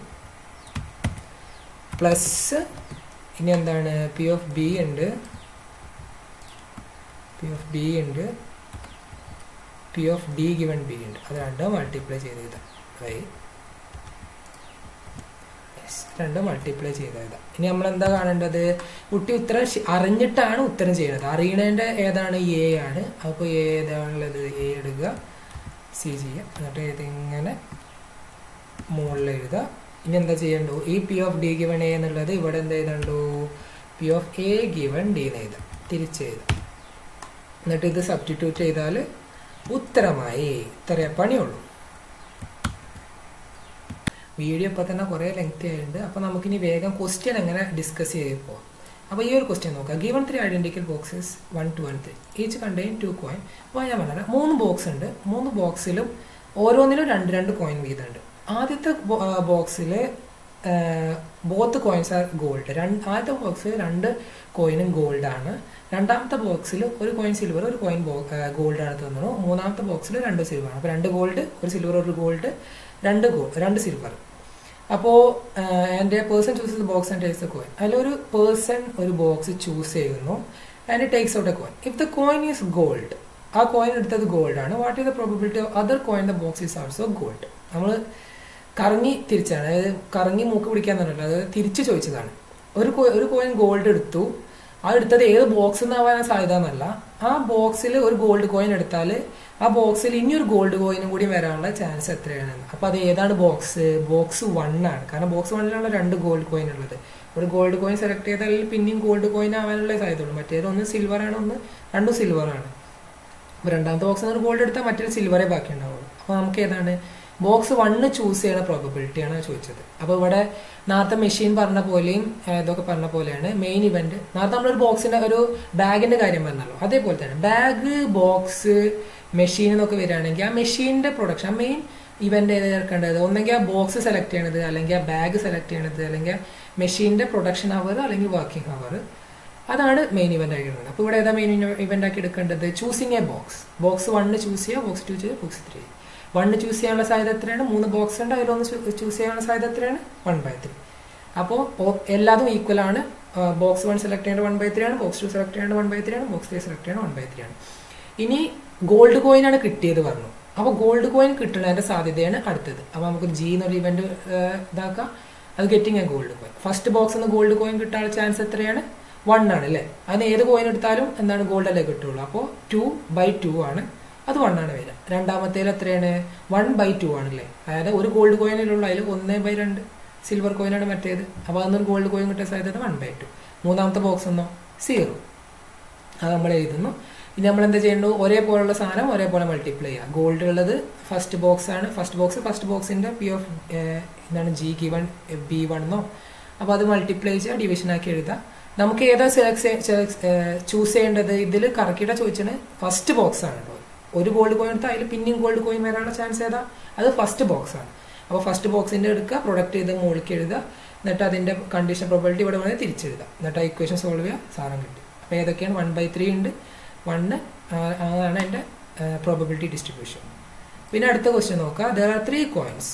പ്ലസ് ഇനി എന്താണ് പി ഓഫ് ബി ഉണ്ട് പി ഓഫ് ബി ഉണ്ട് P of D given B ഉണ്ട് അത് രണ്ടും മൾട്ടിപ്ലൈ ചെയ്ത് എഴുതാം അതായത് രണ്ടും മൾട്ടിപ്ലൈ ചെയ്ത് എഴുതാം ഇനി നമ്മൾ എന്താ കാണേണ്ടത് കുട്ടി ഉത്തരം ശ- അറിഞ്ഞിട്ടാണ് ഉത്തരം ചെയ്യുന്നത് അറിയണതിൻ്റെ ഏതാണ് എ ആണ് അപ്പോൾ ഏതാണുള്ളത് എ എടുക്കുക സി ചെയ്യുക എന്നിട്ട് ഇതിങ്ങനെ മുകളിൽ എഴുതുക ഇനി എന്താ ചെയ്യണ്ടു ഈ P of D given A എന്നുള്ളത് ഇവിടെ എന്ത് എഴുതണ്ടു P of A given D എന്ന് എഴുതാം തിരിച്ചെഴുതാം എന്നിട്ട് ഇത് സബ്സ്റ്റിറ്റ്യൂട്ട് ചെയ്താൽ ഉത്തരമായി ഇത്രയേ പണിയുള്ളൂ വീഡിയോ ഇപ്പോൾ തന്നെ കുറേ ലെങ്തി ആയിട്ടുണ്ട് അപ്പോൾ നമുക്കിനി വേഗം ക്വസ്റ്റ്യൻ എങ്ങനെ ഡിസ്കസ് ചെയ്ത് പോകാം അപ്പോൾ ഈ ഒരു ക്വസ്റ്റ്യൻ നോക്കാം given three identical boxes one two one three each contain two coin അപ്പോൾ ഞാൻ പറഞ്ഞത് മൂന്ന് ബോക്സ് ഉണ്ട് മൂന്ന് ബോക്സിലും ഓരോന്നിലും രണ്ട് രണ്ട് കോയിൻ വീതമുണ്ട് ആദ്യത്തെ ബോക്സിൽ ബോത്ത് കോയിൻസ് ആർ ഗോൾഡ് രണ്ട് ആദ്യത്തെ ബോക്സിൽ രണ്ട് കോയിനും ഗോൾഡ് ആണ് രണ്ടാമത്തെ ബോക്സിൽ ഒരു കോയിൻ സിൽവർ ഒരു കോയിൻ ഗോൾഡ് ആണ് തന്നു മൂന്നാമത്തെ ബോക്സിൽ രണ്ട് സിൽവർ ആണ് അപ്പോൾ രണ്ട് ഗോൾഡ് ഒരു സിൽവർ ഒരു ഗോൾഡ് രണ്ട് ഗോൾഡ് രണ്ട് സിൽവർ അപ്പോൾ എൻ്റെ പേഴ്സൺ ചൂസ് ചെയ്ത box and takes a coin അതിലൊരു പേഴ്സൺ ഒരു ബോക്സ് ചൂസ് ചെയ്യുന്നു and takes out a coin if the coin is gold ആ കോയിൻ എടുത്തത് ഗോൾഡ് ആണ് what is the probability of other coin the box is also gold നമ്മൾ കറങ്ങി തിരിച്ചാണ് അതായത് കറങ്ങി മൂക്ക് പിടിക്കാൻ പറഞ്ഞല്ലോ അത് തിരിച്ചു ചോദിച്ചതാണ് ഒരു കോ- ഒരു കോയിൻ ഗോൾഡ് എടുത്തു ആ എടുത്തത് ഏത് ബോക്സ് എന്നാവാനാണ് സാധ്യത എന്നല്ല ആ ബോക്സിൽ ഒരു ഗോൾഡ് കോയിൻ എടുത്താൽ ആ ബോക്സിൽ ഇനിയൊരു ഗോൾഡ് കോയിനും കൂടി വരാനുള്ള ചാൻസ് എത്രയാണ് അപ്പൊ അത് ഏതാണ് ബോക്സ് ബോക്സ് വൺ ആണ് കാരണം ബോക്സ് വണ്ണിലാണ് രണ്ട് ഗോൾഡ് കോയിൻ ഉള്ളത് ഒരു ഗോൾഡ് കോയിൻ സെലക്ട് ചെയ്താൽ പിന്നെയും ഗോൾഡ് കോയിൻ ആവാനുള്ള സാധ്യതയുള്ളൂ മറ്റേത് ഒന്ന് സിൽവർ ആണ് ഒന്ന് രണ്ടും സിൽവർ ആണ് അപ്പൊ രണ്ടാമത്തെ ബോക്സിൽ നിന്ന് ഒരു ഗോൾഡ് എടുത്താൽ മറ്റൊരു സിൽവറേ ബാക്കി ഉണ്ടാവുള്ളൂ അപ്പൊ നമുക്ക് ഏതാണ് ബോക്സ് വണ്ണ് ചൂസ് ചെയ്യണ പ്രോബബിലിറ്റിയാണ് ചോദിച്ചത് അപ്പൊ ഇവിടെ നേരത്തെ മെഷീൻ പറഞ്ഞ പോലെയും ഏഹ്, ഇതൊക്കെ പറഞ്ഞ പോലെയാണ് മെയിൻ ഇവന്റ് നേരത്തെ നമ്മളൊരു ബോക്സിന്റെ ഒരു ബാഗിന്റെ കാര്യം പറഞ്ഞല്ലോ അതേപോലെ തന്നെ ബാഗ് ബോക്സ് മെഷീൻ എന്നൊക്കെ വരികയാണെങ്കിൽ ആ മെഷീന്റെ പ്രൊഡക്ഷൻ ആ മെയിൻ ഇവന്റ് ഏത് ചേർക്കേണ്ടത് ഒന്നെങ്കിൽ ആ ബോക്സ് സെലക്ട് ചെയ്യണത് അല്ലെങ്കിൽ ആ ബാഗ് സെലക്ട് ചെയ്യണത് അല്ലെങ്കിൽ മെഷീന്റെ പ്രൊഡക്ഷൻ അവർ അല്ലെങ്കിൽ വർക്കിംഗ് അവർ അതാണ് മെയിൻ ഇവന്റ് ആക്കി എടുക്കുന്നത് അപ്പോൾ ഇവിടെ ഏതാ മെയിൻ ഇവന്റ് ആക്കി എടുക്കേണ്ടത് choosing a box box one choose ചെയ്യുക ബോക്സ് ടു ചെയ്യുക ബോക്സ് ത്രീ വണ്ണ് ചൂസ് ചെയ്യാനുള്ള സാധ്യത എത്രയാണ് മൂന്ന് ബോക്സ് ഉണ്ട് അതിലൊന്ന് ചൂസ് ചെയ്യാനുള്ള സാധ്യത എത്രയാണ് വൺ ബൈ ത്രീ അപ്പോൾ എല്ലാതും ഈക്വൽ ആണ് ബോക്സ് വൺ സെലക്ട് ചെയ്യേണ്ട വൺ ബൈ ത്രീ ആണ് ബോക്സ് ടു സെലക്ട് ചെയ്യേണ്ട വൺ ബൈ ത്രീ ആണ് ബോക്സ് ത്രീ സെലക്ട് ചെയ്യേണ്ട വൺ ബൈ ത്രീ ആണ് ഇനി ഗോൾഡ് കോയിൻ ആണ് കിട്ടിയത് പറഞ്ഞു അപ്പോൾ ഗോൾഡ് കോയിൻ കിട്ടുന്നതിന്റെ സാധ്യതയാണ് അടുത്തത് അപ്പോൾ നമുക്ക് ജി എന്നൊരു ഇവന്റ് ഇതാക്കാം അത് getting a gold coin first box നിന്ന് ഗോൾഡ് കോയിൻ കിട്ടാനുള്ള ചാൻസ് എത്രയാണ് വൺ ആണ് അല്ലേ അതിന് ഏത് കോയിൻ എടുത്താലും എന്താണ് ഗോൾഡ് അല്ലേ കിട്ടുള്ളൂ അപ്പോൾ ടു ബൈ ടു ആണ് അത് വൺ ആണ് വരിക രണ്ടാമത്തേൽ എത്രയാണ് വൺ ബൈ ടു ആണ് അല്ലേ അതായത് ഒരു ഗോൾഡ് കോയിനിലുള്ള അതിൽ ഒന്ന് ബൈ രണ്ട് സിൽവർ കോയിനാണ് മറ്റേത് അപ്പോൾ അതൊന്നൊരു ഗോൾഡ് കോയിൻ കിട്ടാൻ സാധ്യത വൺ ബൈ ടു മൂന്നാമത്തെ ബോക്സ് ഒന്നോ സീറോ അത് നമ്മൾ എഴുതുന്നു ഇനി നമ്മൾ എന്താ ചെയ്യേണ്ടു ഒരേപോലുള്ള സാധനം ഒരേപോലെ മൾട്ടിപ്ലൈ ചെയ്യുക ഗോൾഡ് ഉള്ളത് ഫസ്റ്റ് ബോക്സ് ആണ് ഫസ്റ്റ് ബോക്സ് ഫസ്റ്റ് ബോക്സിന്റെ പി ഓഫ് എന്താണ് ജി ഗിവൺ ബി വണ്ണോ അപ്പോൾ അത് മൾട്ടിപ്ലൈ ചെയ്യുക ഡിവിഷൻ ആക്കി എഴുതുക നമുക്ക് ഏതാ സെലക്ട് ചൂസ് ചെയ്യേണ്ടത് ഇതിൽ കറക്കിയുടെ ചോദിച്ചാണ് ഫസ്റ്റ് ബോക്സ് ആണ് കേട്ടോ ഒരു ഗോൾഡ് കോയിൻ എടുത്താൽ അതിൽ പിന്നെയും ഗോൾഡ് കോയിൻ വരാനുള്ള ചാൻസ് ഏതാ അത് ഫസ്റ്റ് ബോക്സ് ആണ് അപ്പോൾ ഫസ്റ്റ് ബോക്സിന്റെ എടുക്കുക പ്രൊഡക്റ്റ് ചെയ്ത് മുകളിലേക്ക് എഴുതുക എന്നിട്ട് അതിന്റെ കണ്ടീഷൻ പ്രോബിലിറ്റി ഇവിടെ വേണമെങ്കിൽ തിരിച്ചെഴുതുക എന്നിട്ട് ആ ഇക്വേഷൻ സോൾവ് ചെയ്യുക സാധനം കിട്ടും അപ്പോൾ ഏതൊക്കെയാണ് വൺ ബൈ ത്രീ ഉണ്ട് വണ്ണ് അതാണ് എൻ്റെ പ്രോബിലിറ്റി ഡിസ്ട്രിബ്യൂഷൻ പിന്നെ അടുത്ത ക്വസ്റ്റ്യൻ നോക്കുക there are three coins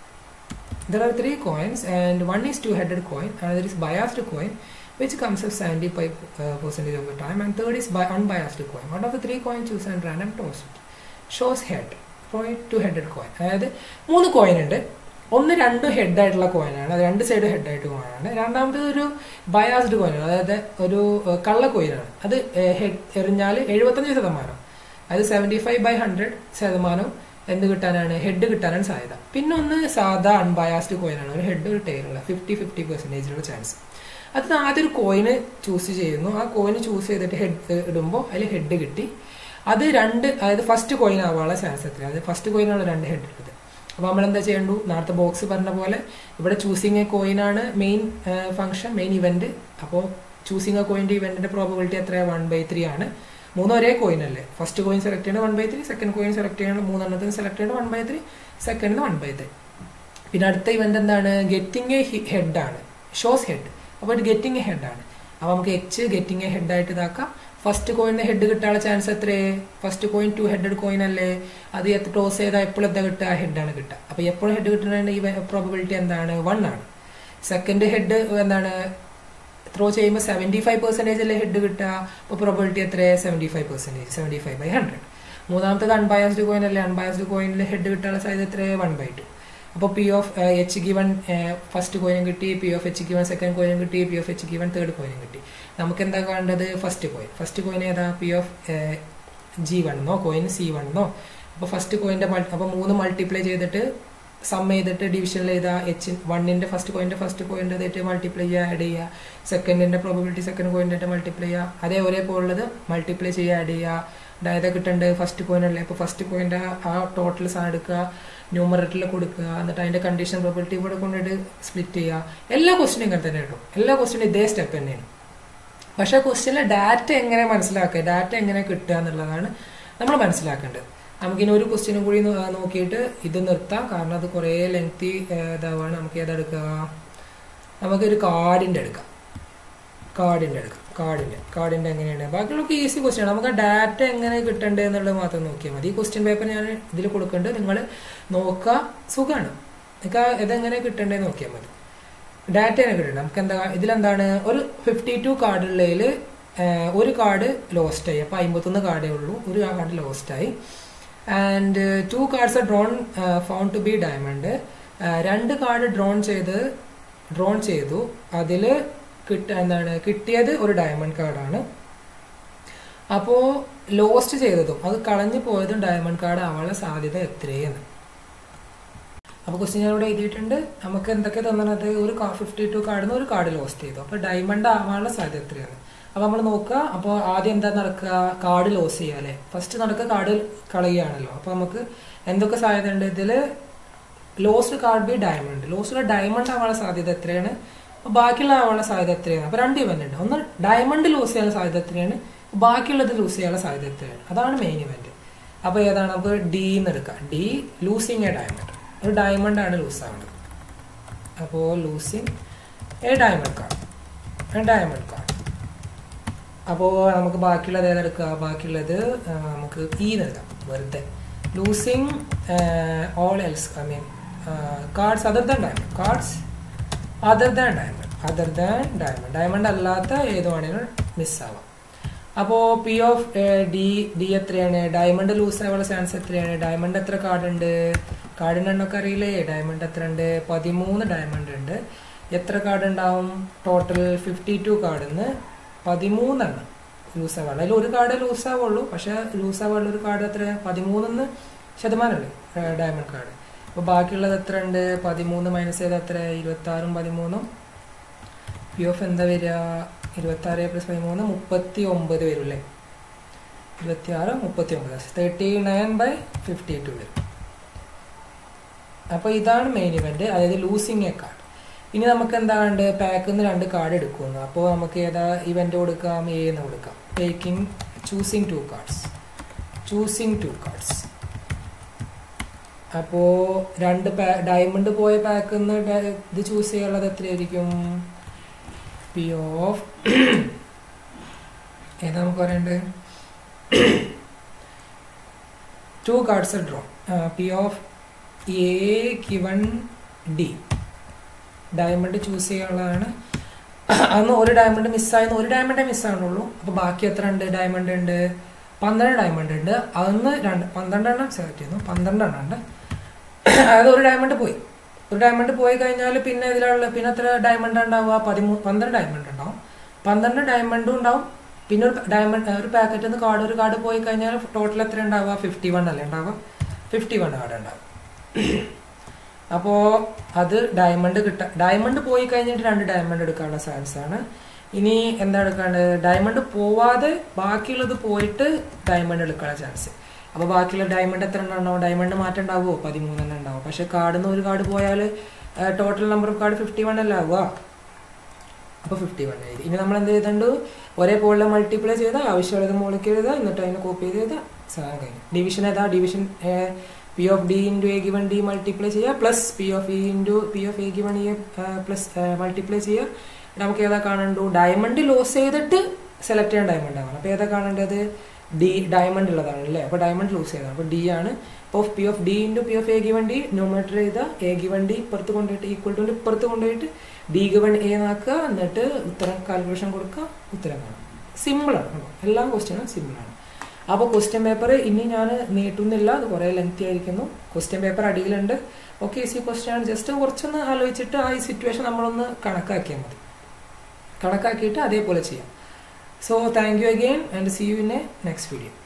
there are three coins and one is two-headed coin another is biased coin which comes up 75 uh, percentage of the time and third is bi- unbiased coin one of the three coins choose and random toss it shows head point two-headed coin അതായത് മൂന്ന് coin ഉണ്ട് ഒന്ന് രണ്ട് head ആയിട്ടുള്ള കോയിനാണ് അത് രണ്ട് side head ആയിട്ട് കോയിനാണ് രണ്ടാമത് ഒരു ബയാസ്ഡ് കോയിനാണ് അതായത് ഒരു ഏഹ്, കള്ള കോയിനാണ് അത് ഹെഡ് എറിഞ്ഞാൽ എഴുപത്തഞ്ച് ശതമാനം അത് സെവൻറ്റി ഫൈവ് ബൈ ഹൺഡ്രഡ് ശതമാനം എന്ത് കിട്ടാനാണ് ഹെഡ് കിട്ടാനാണ് സാധ്യത പിന്നെ ഒന്ന് സാധാ അൺബയാസ്ഡ് കോയിനാണ് ഒരു ഹെഡ് ഒരു ടൈലുള്ള ഫിഫ്റ്റി ഫിഫ്റ്റി പെർസെൻറ്റേജിലുള്ള ചാൻസ് അത് ആദ്യം ഒരു കോയിന് ചൂസ് ചെയ്യുന്നു ആ കോയിന് ചൂസ് ചെയ്തിട്ട് ഹെഡ് ഇടുമ്പോൾ അതിൽ ഹെഡ് കിട്ടി അത് രണ്ട് അതായത് ഫസ്റ്റ് കോയിൻ ആവാനുള്ള ചാൻസ് എത്ര അത് ഫസ്റ്റ് കോയിനാണ് രണ്ട് ഹെഡ് ഉള്ളത് അപ്പോൾ നമ്മൾ എന്താ ചെയ്യേണ്ടു നേരത്തെ ബോക്സ് പറഞ്ഞ പോലെ ഇവിടെ ചൂസിങ് എ കോയിനാണ് മെയിൻ ഫംഗ്ഷൻ മെയിൻ ഇവന്റ് അപ്പോൾ ചൂസിങ് എ കോയിന്റെ ഇവന്റിന്റെ പ്രോബിലിറ്റി എത്രയാണ് വൺ ബൈ ത്രീ ആണ് മൂന്ന് ഒരേ കോയിൻ അല്ലേ ഫസ്റ്റ് കോയിൻ സെലക്ട് ചെയ്യണം one by three second coin select ചെയ്യണം മൂന്നെണ്ണത്തിന് സെലക്ട് ചെയ്യണം one by three second one by three പിന്നെ അടുത്ത ഇവന്റ് എന്താണ് ഗെറ്റിംഗ് എ ഹെഡ് ആണ് ഷോസ് ഹെഡ് അപ്പോൾ ഇത് ഗെറ്റിംഗ് എ ഹെഡ് ആണ് അപ്പോൾ നമുക്ക് എച്ച് ഗെറ്റിംഗ് എ ഹെഡ് ആയിട്ട് ഇതാക്കാം ഫസ്റ്റ് കോയിന് ഹെഡ് കിട്ടാനുള്ള ചാൻസ് എത്രേ first coin two headed coin അല്ലേ അത് എത്ര ടോസ് ചെയ്താൽ എപ്പോഴും എന്താ കിട്ടുക ഹെഡാണ് കിട്ടുക അപ്പോൾ എപ്പോഴും ഹെഡ് കിട്ടുന്നതിന്റെ ഈ പ്രോബിലിറ്റി എന്താണ് വൺ ആണ് സെക്കൻഡ് ഹെഡ് എന്താണ് ത്രോ ചെയ്യുമ്പോൾ സെവൻറ്റി ഫൈവ് പെർസെൻറ്റേജ് അല്ലേ ഹെഡ് കിട്ടുക അപ്പോൾ പ്രോബിലിറ്റി എത്ര seventy five percentage seventy five by hundred മൂന്നാമത്തത് അൺബയാസ്ഡ് കോയിൻ അല്ലേ അൺബയാസ്ഡ് കോയിനിൽ ഹെഡ് കിട്ടാനുള്ള സാധ്യത എത്ര വൺ ബൈ ടു അപ്പോൾ P of H given first കോയിനും കിട്ടി P of H given second കോയിനും കിട്ടി P of H given third കോയിനും കിട്ടി നമുക്ക് എന്താ വേണ്ടത് ഫസ്റ്റ് കോയിൻ ഫസ്റ്റ് കോയിൻ ഏതാ പി ഓഫ് ജി വണ്ണോ കോയിൻ സി വണ്ണോ അപ്പോൾ ഫസ്റ്റ് കോയിൻ്റെ അപ്പോൾ മൂന്ന് മൾട്ടിപ്ലൈ ചെയ്തിട്ട് സം ചെയ്തിട്ട് ഡിവിഷനിൽ ചെയ്താൽ എച്ച് വണ്ണിൻ്റെ ഫസ്റ്റ് കോയിൻ്റെ ഫസ്റ്റ് കോയിൻ്റെ ഇതായിട്ട് മൾട്ടിപ്ലൈ ചെയ്യുക ആഡ് ചെയ്യുക സെക്കൻഡിൻ്റെ പ്രോബിലിറ്റി സെക്കൻഡ് കോയിൻ്റെ ആയിട്ട് മൾട്ടിപ്ലൈ ചെയ്യുക അതേ ഒരേപോലെ ഉള്ളത് മൾട്ടിപ്ലൈ ചെയ്യുക ആഡ് ചെയ്യുക അതായത് കിട്ടേണ്ടത് ഫസ്റ്റ് കോയിൻ അല്ലേ അപ്പോൾ ഫസ്റ്റ് കോയിൻ്റെ ആ ടോട്ടൽ സാധനം എടുക്കുക ന്യൂമറേറ്ററിൽ കൊടുക്കുക എന്നിട്ട് അതിൻ്റെ കണ്ടീഷൻ പ്രോബിലിറ്റി ഇവിടെ കൊണ്ടിട്ട് സ്പ്ലിറ്റ് ചെയ്യുക എല്ലാ ക്വസ്റ്റിനും ഇങ്ങനെ തന്നെ കിട്ടും എല്ലാ ക്വസ്റ്റിനും ഇതേ സ്റ്റെപ്പ് തന്നെയാണ് പക്ഷേ ക്വസ്റ്റ്യനിലെ ഡാറ്റ എങ്ങനെ മനസ്സിലാക്കുക ഡാറ്റ എങ്ങനെ കിട്ടുക എന്നുള്ളതാണ് നമ്മൾ മനസ്സിലാക്കേണ്ടത് നമുക്കിനി ഒരു ക്വസ്റ്റ്യനും കൂടി നോ- നോക്കിയിട്ട് ഇത് നിർത്താം കാരണം അത് കുറേ ലെങ്തി ഇതാവാണ് നമുക്ക് ഏതെടുക്കുക നമുക്കൊരു കാർഡിൻ്റെ എടുക്കാം കാർഡിൻ്റെ എടുക്കാം കാർഡിൻ്റെ കാർഡിൻ്റെ എങ്ങനെയാണ് ബാക്കിയുള്ളൊക്കെ ഈസി ക്വസ്റ്റ്യൻ നമുക്ക് ആ ഡാറ്റ എങ്ങനെ കിട്ടണ്ടേ എന്നുള്ളത് മാത്രം നോക്കിയാൽ മതി ഈ ക്വസ്റ്റ്യൻ പേപ്പർ ഞാൻ ഇതിൽ കൊടുക്കുന്നുണ്ട് നിങ്ങൾ നോക്കുക സുഖമാണ് നിങ്ങൾക്ക് ഇതെങ്ങനെ കിട്ടണ്ടേ നോക്കിയാൽ മതി ഡാറ്റ തന്നെ കിട്ടണം നമുക്ക് എന്താ ഇതിലെന്താണ് ഒരു ഫിഫ്റ്റി ടു കാർഡുള്ളതിൽ ഒരു കാർഡ് ലോസ്റ്റ് ആയി അപ്പോൾ അമ്പത്തൊന്ന് കാർഡേ ഉള്ളൂ ഒരു കാർഡ് ലോസ്റ്റ് ആയി and two cards are drawn found to be diamond രണ്ട് കാർഡ് ഡ്രോൺ ചെയ്ത് ഡ്രോൺ ചെയ്തു അതിൽ കിട്ട എന്താണ് കിട്ടിയത് ഒരു ഡയമണ്ട് കാർഡാണ് അപ്പോൾ ലോസ്റ്റ് ചെയ്തതും അത് കളഞ്ഞു പോയതും ഡയമണ്ട് കാർഡ് ആവാനുള്ള സാധ്യത എത്രയെന്ന് അപ്പോൾ ക്വസ്റ്റ്യൻ ഞാൻ ഇവിടെ എഴുതിയിട്ടുണ്ട് നമുക്ക് എന്തൊക്കെ തന്നത് ഒരു ഫിഫ്റ്റി ടു കാർഡിൽ നിന്ന് ഒരു കാർഡ് ലോസ്റ്റ് ചെയ്തു അപ്പോൾ ഡയമണ്ട് ആവാനുള്ള സാധ്യത എത്രയാണ് അപ്പോൾ നമ്മൾ നോക്കുക അപ്പോൾ ആദ്യം എന്താ നടക്കുക കാർഡ് ലോസ് ചെയ്യുക അല്ലേ ഫസ്റ്റ് നടക്കുക കാർഡ് കളയുകയാണല്ലോ അപ്പോൾ നമുക്ക് എന്തൊക്കെ സാധ്യത ഉണ്ട് ഇതിൽ lost card B diamond lost diamond ആവാനുള്ള സാധ്യത എത്രയാണ് അപ്പോൾ ബാക്കിയുള്ള ആവാനുള്ള സാധ്യത എത്രയാണ് അപ്പോൾ രണ്ട് ഇവന്റ് ഉണ്ട് ഒന്ന് ഡയമണ്ട് ലോസ് ചെയ്യാനുള്ള സാധ്യത എത്രയാണ് ബാക്കിയുള്ളത് ലൂസ് ചെയ്യാനുള്ള സാധ്യത എത്രയാണ് അതാണ് മെയിൻ ഇവന്റ് അപ്പോൾ ഏതാണ് നമുക്ക് ഡി എന്ന് എടുക്കാം ഡി ലൂസിങ് എ ഡയമണ്ട് ഒരു ഡയമണ്ട് ആണ് ലൂസ് ആവുന്നത് അപ്പോൾ losing a diamond card diamond card അപ്പോൾ നമുക്ക് ബാക്കിയുള്ളത് ഏതെടുക്കുക ബാക്കിയുള്ളത് നമുക്ക് ഇ നൽകാം വെറുതെ losing all else I mean cards other than diamond cards other than diamond other than diamond diamond അല്ലാത്ത ഏത് വേണമെങ്കിലും മിസ്സാവാം അപ്പോൾ പി ഓഫ് ഡി ഡി എത്രയാണ് ഡയമണ്ട് ലൂസ് ആവാനുള്ള ചാൻസ് എത്രയാണ് ഡയമണ്ട് എത്ര കാർഡ് ഉണ്ട് കാർഡിൻ്റെ എണ്ണമൊക്കെ അറിയില്ലേ ഡയമണ്ട് എത്ര ഉണ്ട് പതിമൂന്ന് ഡയമണ്ട് ഉണ്ട് എത്ര കാർഡ് ഉണ്ടാവും ടോട്ടൽ ഫിഫ്റ്റി ടു കാർഡിൽ നിന്ന് പതിമൂന്നെണ്ണം ലൂസ് ആവുള്ളൂ അതിൽ ഒരു കാർഡ് ലൂസ് ആവുള്ളൂ പക്ഷേ ലൂസ് ആവുള്ള ഒരു കാർഡ് എത്ര പതിമൂന്നെന്ന് ശതമാനമല്ലേ ഡയമണ്ട് കാർഡ് അപ്പോൾ ബാക്കിയുള്ളത് എത്ര ഉണ്ട് പതിമൂന്ന് മൈനസ് ചെയ്ത് എത്ര ഇരുപത്തി ആറും പതിമൂന്നും പി ഓഫ് എന്താ വരിക ഇരുപത്തി ആറ് പ്ലസ് പതിമൂന്ന് മുപ്പത്തി ഒമ്പത് വരും അല്ലേ ഇരുപത്തി ആറ് മുപ്പത്തി ഒമ്പത് thirty nine by fifty two വരും അപ്പോൾ ഇതാണ് മെയിൻ ഇവന്റ് അതായത് ലൂസിങ് എ കാർഡ് ഇനി നമുക്ക് എന്താണ്ട് പാക്കിൽ നിന്ന് രണ്ട് കാർഡ് എടുക്കുന്നു അപ്പോൾ നമുക്ക് ഏതാ ഇവന്റ് കൊടുക്കാം എ എന്ന് കൊടുക്കാം taking choosing two cards choosing two cards അപ്പോൾ രണ്ട് ഡയമണ്ട് പോയ പാക്കിൽ നിന്ന് ഇത് ചൂസ് ചെയ്യാനുള്ളത് എത്രയായിരിക്കും പി ഓഫ് ഏതാ നമുക്ക് പറയണ്ടത് two cards draw P of A given D diamond choose ചെയ്യാനുള്ളതാണ് അന്ന് ഒരു ഡയമണ്ട് മിസ്സായെന്ന് ഒരു ഡയമണ്ടേ മിസ്സാണുള്ളൂ അപ്പോൾ ബാക്കി എത്ര ഉണ്ട് ഡയമണ്ട് ഉണ്ട് പന്ത്രണ്ട് ഡയമണ്ട് ഉണ്ട് അന്ന് രണ്ട് പന്ത്രണ്ടെണ്ണം സെലക്ട് ചെയ്യുന്നു പന്ത്രണ്ടെണ്ണം ഉണ്ട് അതായത് ഒരു ഡയമണ്ട് പോയി ഒരു ഡയമണ്ട് പോയി കഴിഞ്ഞാൽ പിന്നെ ഇതിലുള്ള പിന്നെ എത്ര ഡയമണ്ട് ഉണ്ടാവുക പതിമൂന്ന് പന്ത്രണ്ട് ഡയമണ്ട് ഉണ്ടാവും പന്ത്രണ്ട് ഡയമണ്ടും ഉണ്ടാവും പിന്നെ ഒരു ഡയമണ്ട് ഒരു പാക്കറ്റിൽ നിന്ന് കാർഡ് ഒരു കാർഡ് പോയി കഴിഞ്ഞാൽ ടോട്ടൽ എത്ര ഉണ്ടാവുക ഫിഫ്റ്റി വൺ അല്ലേ ഉണ്ടാവുക ഫിഫ്റ്റി വൺ കാർഡ് ഉണ്ടാവും അപ്പോൾ അത് ഡയമണ്ട് കിട്ടാൻ ഡയമണ്ട് പോയി കഴിഞ്ഞിട്ട് രണ്ട് ഡയമണ്ട് എടുക്കാനുള്ള ചാൻസ് ആണ് ഇനി എന്താ എടുക്കാണ്ട് ഡയമണ്ട് പോവാതെ ബാക്കിയുള്ളത് പോയിട്ട് ഡയമണ്ട് എടുക്കാനുള്ള ചാൻസ് അപ്പോൾ ബാക്കിയുള്ള ഡയമണ്ട് എത്ര എണ്ണം ഉണ്ടാവും ഡയമണ്ട് മാറ്റം ഉണ്ടാവുമോ പതിമൂന്നെണ്ണം ഉണ്ടാവും പക്ഷെ കാർഡിൽ നിന്ന് ഒരു കാർഡ് പോയാൽ total number of card fifty one അല്ല ആവുക അപ്പോൾ ഫിഫ്റ്റി വൺ എഴുതി ഇനി നമ്മൾ എന്ത് ചെയ്തിട്ടുണ്ട് ഒരേ പോളിൽ മൾട്ടിപ്ലൈ ചെയ്താൽ ആവശ്യമുള്ളത് മുകളിലേക്ക് എഴുതുക എന്നിട്ട് അതിനെ കോപ്പി ചെയ്ത് ചെയ്താൽ സാധനം കഴിഞ്ഞു ഡിവിഷൻ ഏതാ division P of D into A given D multiply ചെയ്യുക plus P of E into P of A given A plus multiply ചെയ്യുക നമുക്ക് ഏതാ കാണണ്ടു ഡയമണ്ട് ലോസ് ചെയ്തിട്ട് സെലക്ട് ചെയ്യാൻ ഡയമണ്ട് ആവണം അപ്പോൾ ഏതാ കാണേണ്ടത് ഡി ഡയമണ്ട് ഉള്ളതാണ് അല്ലേ അപ്പോൾ ഡയമണ്ട് ലൂസ് ചെയ്തതാണ് അപ്പോൾ ഡി ആണ് of P of D into P of A given D numerator ചെയ്താൽ എ ഗിവൺ ഡി ഇപ്പുറത്ത് കൊണ്ടുപോയിട്ട് ഈക്വൽ ടു ഇപ്പുറത്ത് കൊണ്ടുപോയിട്ട് ഡി ഗിവൺ എ നാക്കുക എന്നിട്ട് ഉത്തരം കാൽക്കുലേഷൻ കൊടുക്കുക ഉത്തരം കാണാം സിമ്പിളാണ് എല്ലാ ക്വസ്റ്റ്യനും സിമ്പിളാണ് അപ്പോൾ ക്വസ്റ്റ്യൻ പേപ്പർ ഇനി ഞാൻ നീട്ടുന്നില്ല അത് കുറേ ലെങ്തി ആയിരിക്കുന്നു ക്വസ്റ്റ്യൻ പേപ്പർ അടിയിലുണ്ട് ഓക്കെ ഈസി ക്വസ്റ്റ്യൻ ആണ് ജസ്റ്റ് കുറച്ചൊന്ന് ആലോചിച്ചിട്ട് ആ ഈ സിറ്റുവേഷൻ നമ്മളൊന്ന് കണക്കാക്കിയാൽ മതി കണക്കാക്കിയിട്ട് അതേപോലെ ചെയ്യാം so thank you again and see you in a next video